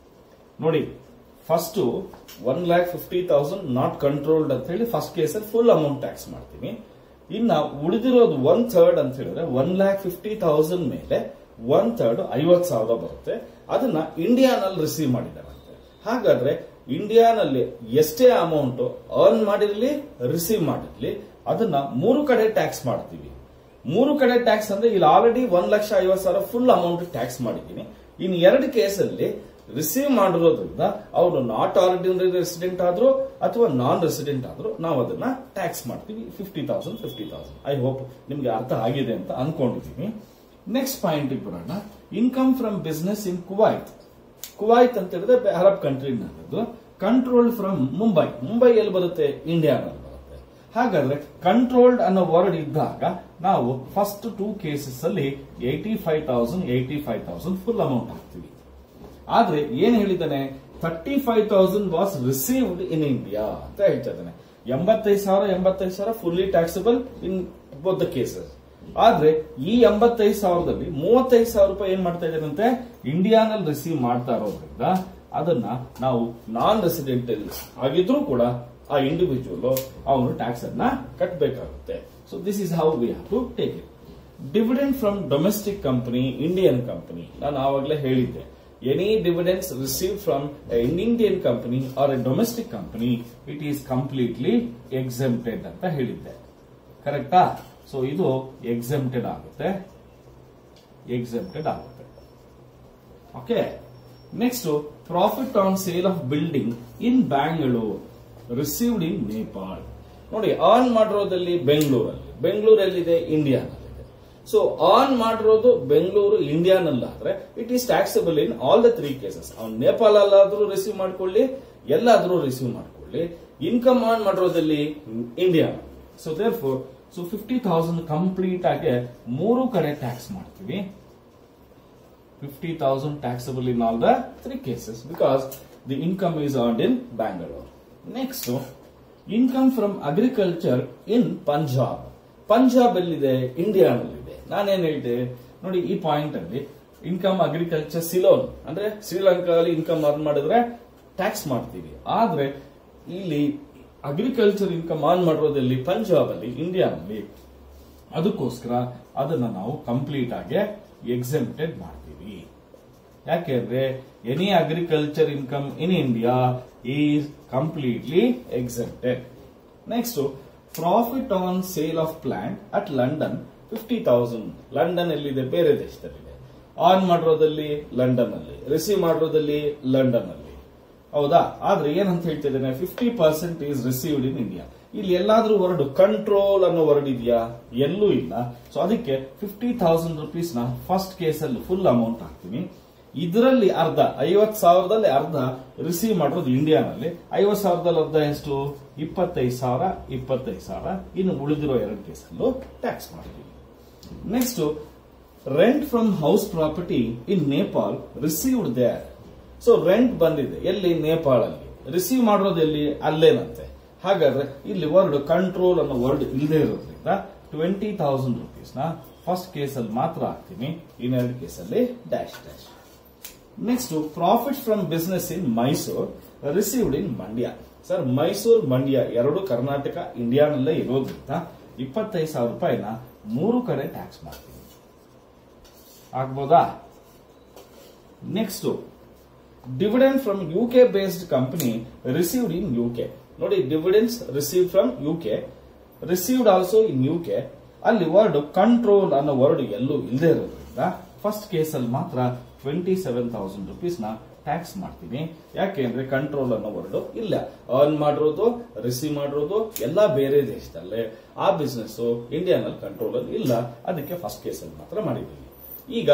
ನೋಡಿ first one lakh fifty thousand not controlled ಅಂತ ಹೇಳಿ ಫಸ್ಟ್ ಕೇಸಲ್ಲಿ ಫುಲ್ ಅಮೌಂಟ್ ಟ್ಯಾಕ್ಸ್ ಮಾಡ್ತೀನಿ ಇನ್ನ ಉಳಿದಿರೋದು ಒನ್ ಥರ್ಡ್ ಅಂತ ಹೇಳಿದ್ರೆ ಒನ್ ಲ್ಯಾಕ್ ಫಿಫ್ಟಿ ತೌಸಂಡ್ ಮೇಲೆ ಒನ್ ಥರ್ಡ್ ಐವತ್ ಸಾವಿರ ಬರುತ್ತೆ ಅದನ್ನ ಇಂಡಿಯಾನಲ್ಲಿ ರಿಸೀವ್ ಮಾಡಿದಾರಂತೆ ಹಾಗಾದ್ರೆ ಇಂಡಿಯಾನಲ್ಲಿ ಎಷ್ಟೇ ಅಮೌಂಟ್ ಅರ್ನ್ ಮಾಡಿರ್ಲಿ ರಿಸೀವ್ ಮಾಡಿರ್ಲಿ ಅದನ್ನ ಮೂರು ಕಡೆ ಟ್ಯಾಕ್ಸ್ ಮಾಡ್ತೀವಿ ಮೂರು ಕಡೆ ಟ್ಯಾಕ್ಸ್ ಅಂದ್ರೆ ಇಲ್ಲಿ ಆಲ್ರೆಡಿ ಒಂದ್ ಲಕ್ಷ ಐವತ್ ಸಾವಿರ ಫುಲ್ ಅಮೌಂಟ್ ಟ್ಯಾಕ್ಸ್ ಮಾಡಿದ್ದೀನಿ ಇನ್ ಎರಡು ಕೇಸಲ್ಲಿ ರಿಸೀವ್ ಮಾಡಿರೋದ್ರಿಂದ ಅವರು ನಾಟ್ ಆರ್ಡಿನರಿ ರೆಸಿಡೆಂಟ್ ಆದ್ರೂ ಅಥವಾ ನಾನ್ ರೆಸಿಡೆಂಟ್ ಆದ್ರೂ ನಾವು ಅದನ್ನ ಟ್ಯಾಕ್ಸ್ ಮಾಡ್ತೀವಿ fifty thousand fifty thousand I hope ನಿಮ್ಗೆ ಅರ್ಥ ಆಗಿದೆ ಅಂತ ಅನ್ಕೊಂಡಿದ್ದೀನಿ ನೆಕ್ಸ್ಟ್ ಪಾಯಿಂಟ್ ಬರೋಣ income from business in Kuwait Kuwait ಅಂತ ಹೇಳಿದ್ರೆ ಅರಬ್ ಕಂಟ್ರಿ ನನ್ನದು ಕಂಟ್ರೋಲ್ಡ್ ಫ್ರಮ್ ಮುಂಬೈ ಮುಂಬೈ ಎಲ್ಲಿ ಬರುತ್ತೆ ಇಂಡಿಯಾನಲ್ಲಿ ಬರುತ್ತೆ ಹಾಗಾದ್ರೆ ಕಂಟ್ರೋಲ್ಡ್ ಅನ್ನೋ ವರ್ಡ್ ಇದ್ದಾಗ ನಾವು ಫಸ್ಟ್ ಟೂ ಕೇಸಸ್ ಅಲ್ಲಿ eighty five thousand eighty five thousand full amount ಹಾಕ್ತೀವಿ ಆದ್ರೆ ಏನ್ ಹೇಳಿದ್ದಾನೆ thirty five thousand was received in India ಅಂತ ಹೇಳ್ತಾ ಇದ್ದಾನೆ ಎಂಬತ್ತೈದು ಸಾವಿರ ಎಂಬತ್ತೈದು ಸಾವಿರ fully taxable in both the cases ಆದ್ರೆ ಈ ಎಂಬತ್ತೈದು ಸಾವಿರದಲ್ಲಿ ಮೂವತ್ತೈದು ಸಾವಿರ ರೂಪಾಯಿ ಏನ್ ಮಾಡ್ತಾ ಇದ್ದಾರಂತೆ ಇಂಡಿಯಾನಲ್ಲಿ ರಿಸೀವ್ ಮಾಡ್ತಾ ಇರೋದ್ರಿಂದ ಅದನ್ನ ನಾವು ನಾನ್ ರೆಸಿಡೆಂಟಲ್ ಆಗಿದ್ರೂ ಕೂಡ ಆ ಇಂಡಿವಿಜುವಲ್ ಅವನು ಟ್ಯಾಕ್ಸ್ ಅನ್ನ ಕಟ್ಟಬೇಕಾಗುತ್ತೆ so this is how we have to take it dividend from domestic company Indian company ನಾನು ಆವಾಗಲೇ ಹೇಳಿದ್ದೆ any dividends receive from in Indian company or a domestic company it is completely exempted ಅಂತ ಹೇಳಿದ್ದೆ ಕರೆಕ್ಟಾ so ಇದು exempted ಆಗುತ್ತೆ exempted ಆಗುತ್ತೆ okay next profit on sale of building in Bangalore received in Nepal ನೋಡಿ ಆನ್ ಮಾಡಿರೋದಲ್ಲಿ ಬೆಂಗಳೂರಲ್ಲಿ ಬೆಂಗಳೂರಲ್ಲಿದೆ ಇಂಡಿಯಾನಲ್ಲಿದೆ ಸೊ ಆನ್ ಮಾಡಿರೋದು ಬೆಂಗಳೂರು ಇಂಡಿಯಾನಲ್ಲಾದ್ರೆ it is taxable in all the three cases ಅವ್ನು ನೇಪಾಲ್ ಅಲ್ಲಾದ್ರೂ ರಿಸೀವ್ ಮಾಡ್ಕೊಳ್ಳಿ ಎಲ್ಲಾದ್ರೂ ರಿಸೀವ್ ಮಾಡ್ಕೊಳ್ಳಿ ಇನ್ಕಮ್ ಆನ್ ಮಾಡಿರೋದಲ್ಲಿ India so therefore so fifty thousand complete ಆಗಿ ಮೂರು ಕಡೆ ಟ್ಯಾಕ್ಸ್ ಮಾಡ್ತೀವಿ fifty thousand taxable in all the three cases because the income is earned in Bangalore next income from agriculture in Punjab Punjab ಎಲ್ಲಿದೆ ಇಂಡಿಯಾನಲ್ಲಿದೆ ನಾನೇನ್ ಹೇಳಿದೆ ನೋಡಿ ಈ ಪಾಯಿಂಟ್ ಅಲ್ಲಿ ಇನ್ಕಮ್ ಅಗ್ರಿಕಲ್ಚರ್ ಸಿಲೋನ್ ಅಂದ್ರೆ ಶ್ರೀಲಂಕಾದಲ್ಲಿ ಇನ್ಕಮ್ ಅರ್ನ್ ಮಾಡಿದ್ರೆ ಟ್ಯಾಕ್ಸ್ ಮಾಡ್ತೀವಿ ಆದ್ರೆ ಇಲ್ಲಿ ಅಗ್ರಿಕಲ್ಚರ್ ಇನ್ಕಮ್ ಆನ್ ಮಾಡಿರೋದಲ್ಲಿ ಪಂಜಾಬ್ ಅಲ್ಲಿ ಇಂಡಿಯಾನಲ್ಲಿ ಅದಕ್ಕೋಸ್ಕರ ಅದನ್ನ ನಾವು ಕಂಪ್ಲೀಟ್ ಆಗಿ ಎಕ್ಸೆಂಪ್ಟೆಡ್ ಮಾಡ್ತೀವಿ ಯಾಕೆಂದ್ರೆ any agriculture income in India is completely exempted next profit on sale of plant at London fifty thousand London ಎಲ್ಲಿದೆ ಬೇರೆ ದೇಶದಲ್ಲಿದೆ ಆನ್ ಮಾಡಿರೋದಲ್ಲಿ ಲಂಡನ್ ಅಲ್ಲಿ ರಿಸೀವ್ ಮಾಡಿರೋದಲ್ಲಿ ಲಂಡನ್ ಅಲ್ಲಿ ಹೌದಾ ಆದ್ರೆ ಏನಂತ ಹೇಳ್ತಿದ್ದೇನೆ fifty percent is received in India ಇಲ್ಲಿ ಎಲ್ಲಾದ್ರೂ ವರ್ಡ್ ಕಂಟ್ರೋಲ್ ಅನ್ನೋ ವರ್ಡ್ ಇದೆಯಾ ಎಲ್ಲೂ ಇಲ್ಲ ಸೊ ಅದಕ್ಕೆ ಫಿಫ್ಟಿ ತೌಸಂಡ್ ರುಪೀಸ್ ನ ಫಸ್ಟ್ ಕೇಸಲ್ಲಿ ಫುಲ್ ಅಮೌಂಟ್ ಹಾಕ್ತೀನಿ ಇದರಲ್ಲಿ ಅರ್ಧ ಐವತ್ ಸಾವಿರದಲ್ಲಿ ಅರ್ಧ ರಿಸೀವ್ ಮಾಡಿರೋದು ಇಂಡಿಯಾನಲ್ಲಿ ಐವತ್ ಸಾವಿರದಲ್ಲಿ ಅರ್ಧ ಎಷ್ಟು ಇಪ್ಪತ್ತೈದು ಸಾವಿರ ಇಪ್ಪತ್ತೈದು ಸಾವಿರ ಇನ್ನು ಉಳಿದಿರೋ ಎರಡು ಕೇಸಲ್ಲೂ ಟ್ಯಾಕ್ಸ್ ಮಾಡ್ತೀವಿ next rent from house property in Nepal received there so rent ಬಂದಿದೆ ಎಲ್ಲಿ ನೇಪಾಳ ಅಲ್ಲಿ ರಿಸೀವ್ ಮಾಡಿರೋದು ಎಲ್ಲಿ ಅಲ್ಲೇನಂತೆ ಹಾಗಾದ್ರೆ ಇಲ್ಲಿ ವರ್ಡ್ ಕಂಟ್ರೋಲ್ ಅನ್ನೋ ವರ್ಡ್ ಇಲ್ಲದೆ ಇರೋದ್ರಿಂದ ಟ್ವೆಂಟಿ ತೌಸಂಡ್ ರುಪೀಸ್ ನ ಫಸ್ಟ್ ಕೇಸಲ್ಲಿ ಮಾತ್ರ ಹಾಕ್ತೀನಿ ಇನ್ನೆರಡು ಕೇಸಲ್ಲಿ dash dash next profit from business in Mysore received in Mandya sir Mysuru Mandya ಎರಡು ಕರ್ನಾಟಕ ಇಂಡಿಯಾನಲ್ಲೇ ಇರೋದ್ರಿಂದ ಇಪ್ಪತ್ತೈದು ಸಾವಿರ ರೂಪಾಯಿನ ಮೂರು ಕಡೆ ಟ್ಯಾಕ್ಸ್ ಮಾಡ್ತೀನಿ ಆಗ್ಬೋದಾ next dividend from U K based company received in U K ನೋಡಿ dividends receive from U K received also in U K ಅಲ್ಲಿ ವರ್ಡ್ ಕಂಟ್ರೋಲ್ ಅನ್ನೋ ವರ್ಡ್ ಎಲ್ಲೂ ಇಲ್ಲದೆ ಇರೋದ್ರಿಂದ ಫಸ್ಟ್ ಕೇಸಲ್ಲಿ ಮಾತ್ರ ಟ್ವೆಂಟಿ ಸೆವೆನ್ ತೌಸಂಡ್ ರುಪೀಸ್ ನ ಟ್ಯಾಕ್ಸ್ ಮಾಡ್ತೀನಿ ಯಾಕೆ ಅಂದ್ರೆ ಕಂಟ್ರೋಲ್ ಅನ್ನೋ ವರ್ಡ್ ಇಲ್ಲ ಅರ್ನ್ ಮಾಡಿರೋದು ರಿಸೀವ್ ಮಾಡಿರೋದು ಎಲ್ಲ ಬೇರೆ ದೇಶದಲ್ಲೇ ಆ ಬಿಸ್ನೆಸ್ ಇಂಡಿಯಾನಲ್ಲಿ ಕಂಟ್ರೋಲ್ ಅಲ್ಲಿ ಇಲ್ಲ ಅದಕ್ಕೆ ಫಸ್ಟ್ ಕೇಸಲ್ಲಿ ಮಾತ್ರ ಮಾಡಿದ್ದೀನಿ ಈಗ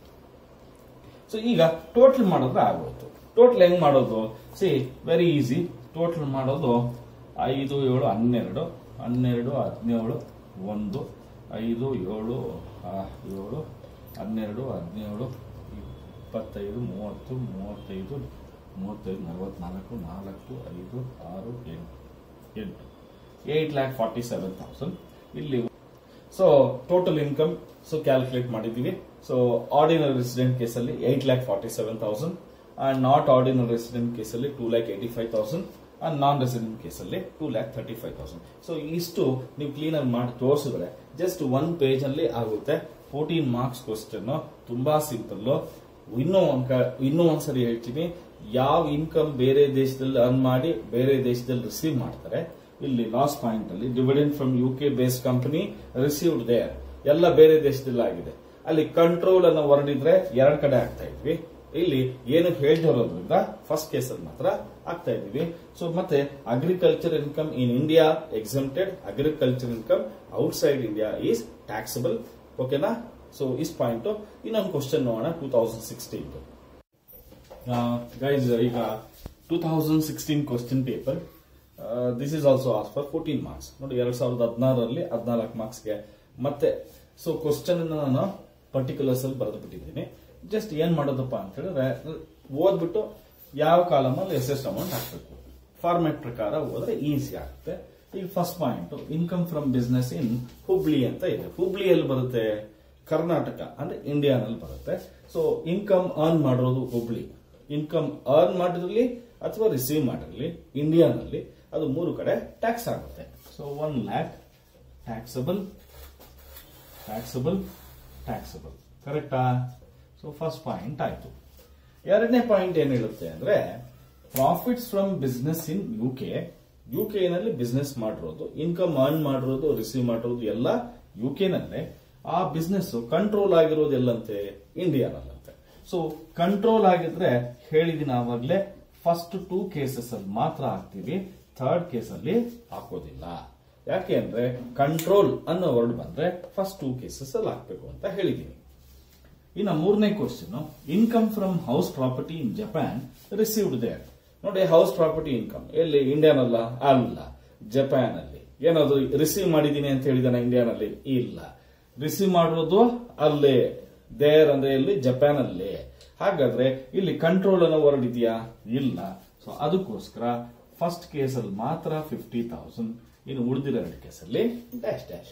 ಸೊ ಈಗ ಟೋಟಲ್ ಮಾಡಿದ್ರೆ ಆಗೋಯ್ತು ಟೋಟಲ್ ಹೆಂಗ್ ಮಾಡೋದು ಸಿ ವೆರಿ ಈಸಿ ಟೋಟಲ್ ಮಾಡೋದು ಐದು ಏಳು ಹನ್ನೆರಡು ಹನ್ನೆರಡು ಹದಿನೇಳು ಒಂದು ಐದು ಏಳು ಆ, ಏಳು ಹನ್ನೆರಡು ಹದಿನೇಳು ಇಪ್ಪತ್ತೈದು ಮೂವತ್ತು ಮೂವತ್ತೈದು ಮೂವತ್ತೈದು ನಲವತ್ನಾಲ್ಕು ನಾಲ್ಕು ಐದು ಆರು ಎಂಟು ಎಂಟು eight lakh forty seven thousand ಇಲ್ಲಿ so total income so calculate ಮಾಡಿದೀವಿ ಸೊ ಆರ್ಡಿನರಿ ರೆಸಿಡೆಂಟ್ ಕೇಸಲ್ಲಿ eight lakh forty seven thousand and not ordinary resident ಕೇಸಲ್ಲಿ two lakh eighty five thousand and non resident ಕೇಸಲ್ಲಿ two lakh thirty five thousand so ಇಷ್ಟು ನೀವು clean ಆಗಿ ಮಾಡಿ ತೋರಿಸಿದ್ರೆ ಜಸ್ಟ್ ಒನ್ ಪೇಜ್ ಅಲ್ಲಿ ಆಗುತ್ತೆ ಫೋರ್ಟೀನ್ ಮಾರ್ಕ್ಸ್ ಕ್ವಶನ್ ತುಂಬಾ ಸಿಂಪಲ್ ಇನ್ನೂ ಒಂದ್ ಕ- ಇನ್ನೂ ಒಂದ್ಸರಿ ಹೇಳ್ತೀನಿ ಯಾವ ಇನ್ಕಮ್ ಬೇರೆ ದೇಶದಲ್ಲಿ ಅರ್ನ್ ಮಾಡಿ ಬೇರೆ ದೇಶದಲ್ಲಿ ರಿಸೀವ್ ಮಾಡ್ತಾರೆ ಇಲ್ಲಿ ಲಾಸ್ಟ್ ಪಾಯಿಂಟ್ ಅಲ್ಲಿ dividend from U K based company received there ಎಲ್ಲ ಬೇರೆ ದೇಶದಲ್ಲಿ ಆಗಿದೆ ಅಲ್ಲಿ ಕಂಟ್ರೋಲ್ ಅನ್ನೋ ವರ್ಡ್ ಇದ್ರೆ ಎರಡ್ ಕಡೆ ಆಗ್ತಾ ಇದ್ವಿ ಇಲ್ಲಿ ಏನು ಹೇಳ್ದಿರೋದ್ರಿಂದ ಫಸ್ಟ್ ಕೇಸಲ್ಲಿ ಮಾತ್ರ ಆಗ್ತಾ ಇದೀವಿ ಸೊ ಮತ್ತೆ agriculture income in India exempted agriculture income outside India is taxable ಓಕೆನಾ ಸೊ ಇಸ್ ಪಾಯಿಂಟ್ ಇನ್ನೊಂದು ಕ್ವಶನ್ ನೋಡೋಣ ಟೂ ತೌಸಂಡ್ ಸಿಕ್ಸ್ಟೀನ್ ಗೈಸ್ ಈಗ two two thousand sixteen question paper this is also ಆಸ್ ಫಾರ್ ಫೋರ್ಟೀನ್ ಮಾರ್ಕ್ಸ್ ನೋಡಿ ಎರಡ್ ಸಾವಿರದ ಹದಿನಾರರಲ್ಲಿ ಹದಿನಾಲ್ಕು ಮಾರ್ಕ್ಸ್ಗೆ ಮತ್ತೆ ಸೊ ಕ್ವಶನ್ ನಾನು ಪರ್ಟಿಕ್ಯುಲರ್ಸ್ ಅಲ್ಲಿ ಬರೆದು ಬಿಟ್ಟಿದ್ದೀನಿ ಜಸ್ಟ್ ಏನ್ ಮಾಡೋದಪ್ಪ ಅಂತ ಹೇಳಿದ್ರೆ ಓದ್ಬಿಟ್ಟು ಯಾವ ಕಾಲಮಲ್ಲಿ ಎಷ್ಟೆಷ್ಟು ಅಮೌಂಟ್ ಹಾಕ್ಬೇಕು ಫಾರ್ಮ್ಯಾಟ್ ಪ್ರಕಾರ ಹೋದ್ರೆ ಈಸಿ ಆಗುತ್ತೆ ಈಗ first point income from business in Hubli ಅಂತ ಇದೆ ಹುಬ್ಳಿಯಲ್ಲಿ ಬರುತ್ತೆ ಕರ್ನಾಟಕ ಅಂದ್ರೆ ಇಂಡಿಯಾನಲ್ಲಿ ಬರುತ್ತೆ ಸೊ ಇನ್ಕಮ್ ಅರ್ನ್ ಮಾಡಿರೋದು ಹುಬ್ಳಿ ಇನ್ಕಮ್ ಅರ್ನ್ ಮಾಡಿರಲಿ ಅಥವಾ ರಿಸೀವ್ ಮಾಡಿರಲಿ ಇಂಡಿಯಾನಲ್ಲಿ ಅದು ಮೂರು ಕಡೆ ಟ್ಯಾಕ್ಸ್ ಆಗುತ್ತೆ so one lakh taxable taxable taxable ಕರೆಕ್ಟಾ ಸೊ ಫಸ್ಟ್ ಪಾಯಿಂಟ್ ಆಯ್ತು ಎರಡನೇ ಪಾಯಿಂಟ್ ಏನ್ ಹೇಳುತ್ತೆ ಅಂದ್ರೆ profits from business in U K U K ನಲ್ಲಿ ಬಿಸ್ನೆಸ್ ಮಾಡಿರೋದು ಇನ್ಕಮ್ ಅರ್ನ್ ಮಾಡಿರೋದು ರಿಸೀವ್ ಮಾಡಿರೋದು ಎಲ್ಲ ಯು ಕೆ ನಲ್ಲೇ ಆ ಬಿಸ್ನೆಸ್ ಕಂಟ್ರೋಲ್ ಆಗಿರೋದು ಎಲ್ಲಂತೆ ಇಂಡಿಯಾನಲ್ಲಂತೆ ಸೊ ಕಂಟ್ರೋಲ್ ಆಗಿದ್ರೆ ಹೇಳಿದೀನಿ ಆವಾಗಲೇ ಫಸ್ಟ್ ಟೂ ಕೇಸಸ್ ಅಲ್ಲಿ ಮಾತ್ರ ಹಾಕ್ತೀವಿ ಥರ್ಡ್ ಕೇಸ್ ಅಲ್ಲಿ ಹಾಕೋದಿಲ್ಲ ಯಾಕೆ ಅಂದ್ರೆ ಕಂಟ್ರೋಲ್ ಅನ್ನೋ ವರ್ಡ್ ಬಂದ್ರೆ ಫಸ್ಟ್ ಟೂ ಕೇಸಸ್ ಅಲ್ಲಿ ಹಾಕ್ಬೇಕು ಅಂತ ಹೇಳಿದೀನಿ ಇನ್ನು ಮೂರನೇ question income from house property in Japan received there ನೋಡಿ ಹೌಸ್ ಪ್ರಾಪರ್ಟಿ ಇನ್ಕಮ್ ಎಲ್ಲಿ ಇಂಡಿಯಾನಲ್ಲ ಅಲ್ಲ ಜಪಾನ್ ಅಲ್ಲಿ ಏನಾದ್ರು ರಿಸೀವ್ ಮಾಡಿದೀನಿ ಅಂತ ಹೇಳಿದಾನೆ ಇಂಡಿಯಾನಲ್ಲಿ ಇಲ್ಲ ರಿಸೀವ್ ಮಾಡಿರೋದು ಅಲ್ಲೇ ದೇರ್ ಅಂದ್ರೆ ಎಲ್ಲಿ ಜಪಾನ್ ಅಲ್ಲೇ ಹಾಗಾದ್ರೆ ಇಲ್ಲಿ ಕಂಟ್ರೋಲ್ ಅನ್ನೋ ವರ್ಡ್ ಇದೆಯಾ ಇಲ್ಲ ಸೊ ಅದಕ್ಕೋಸ್ಕರ ಫಸ್ಟ್ ಕೇಸಲ್ಲಿ ಮಾತ್ರ ಫಿಫ್ಟಿ ತೌಸಂಡ್ ಇನ್ನು ಉಳಿದಿರೋ ಎರಡು ಕೇಸಲ್ಲಿ dash dash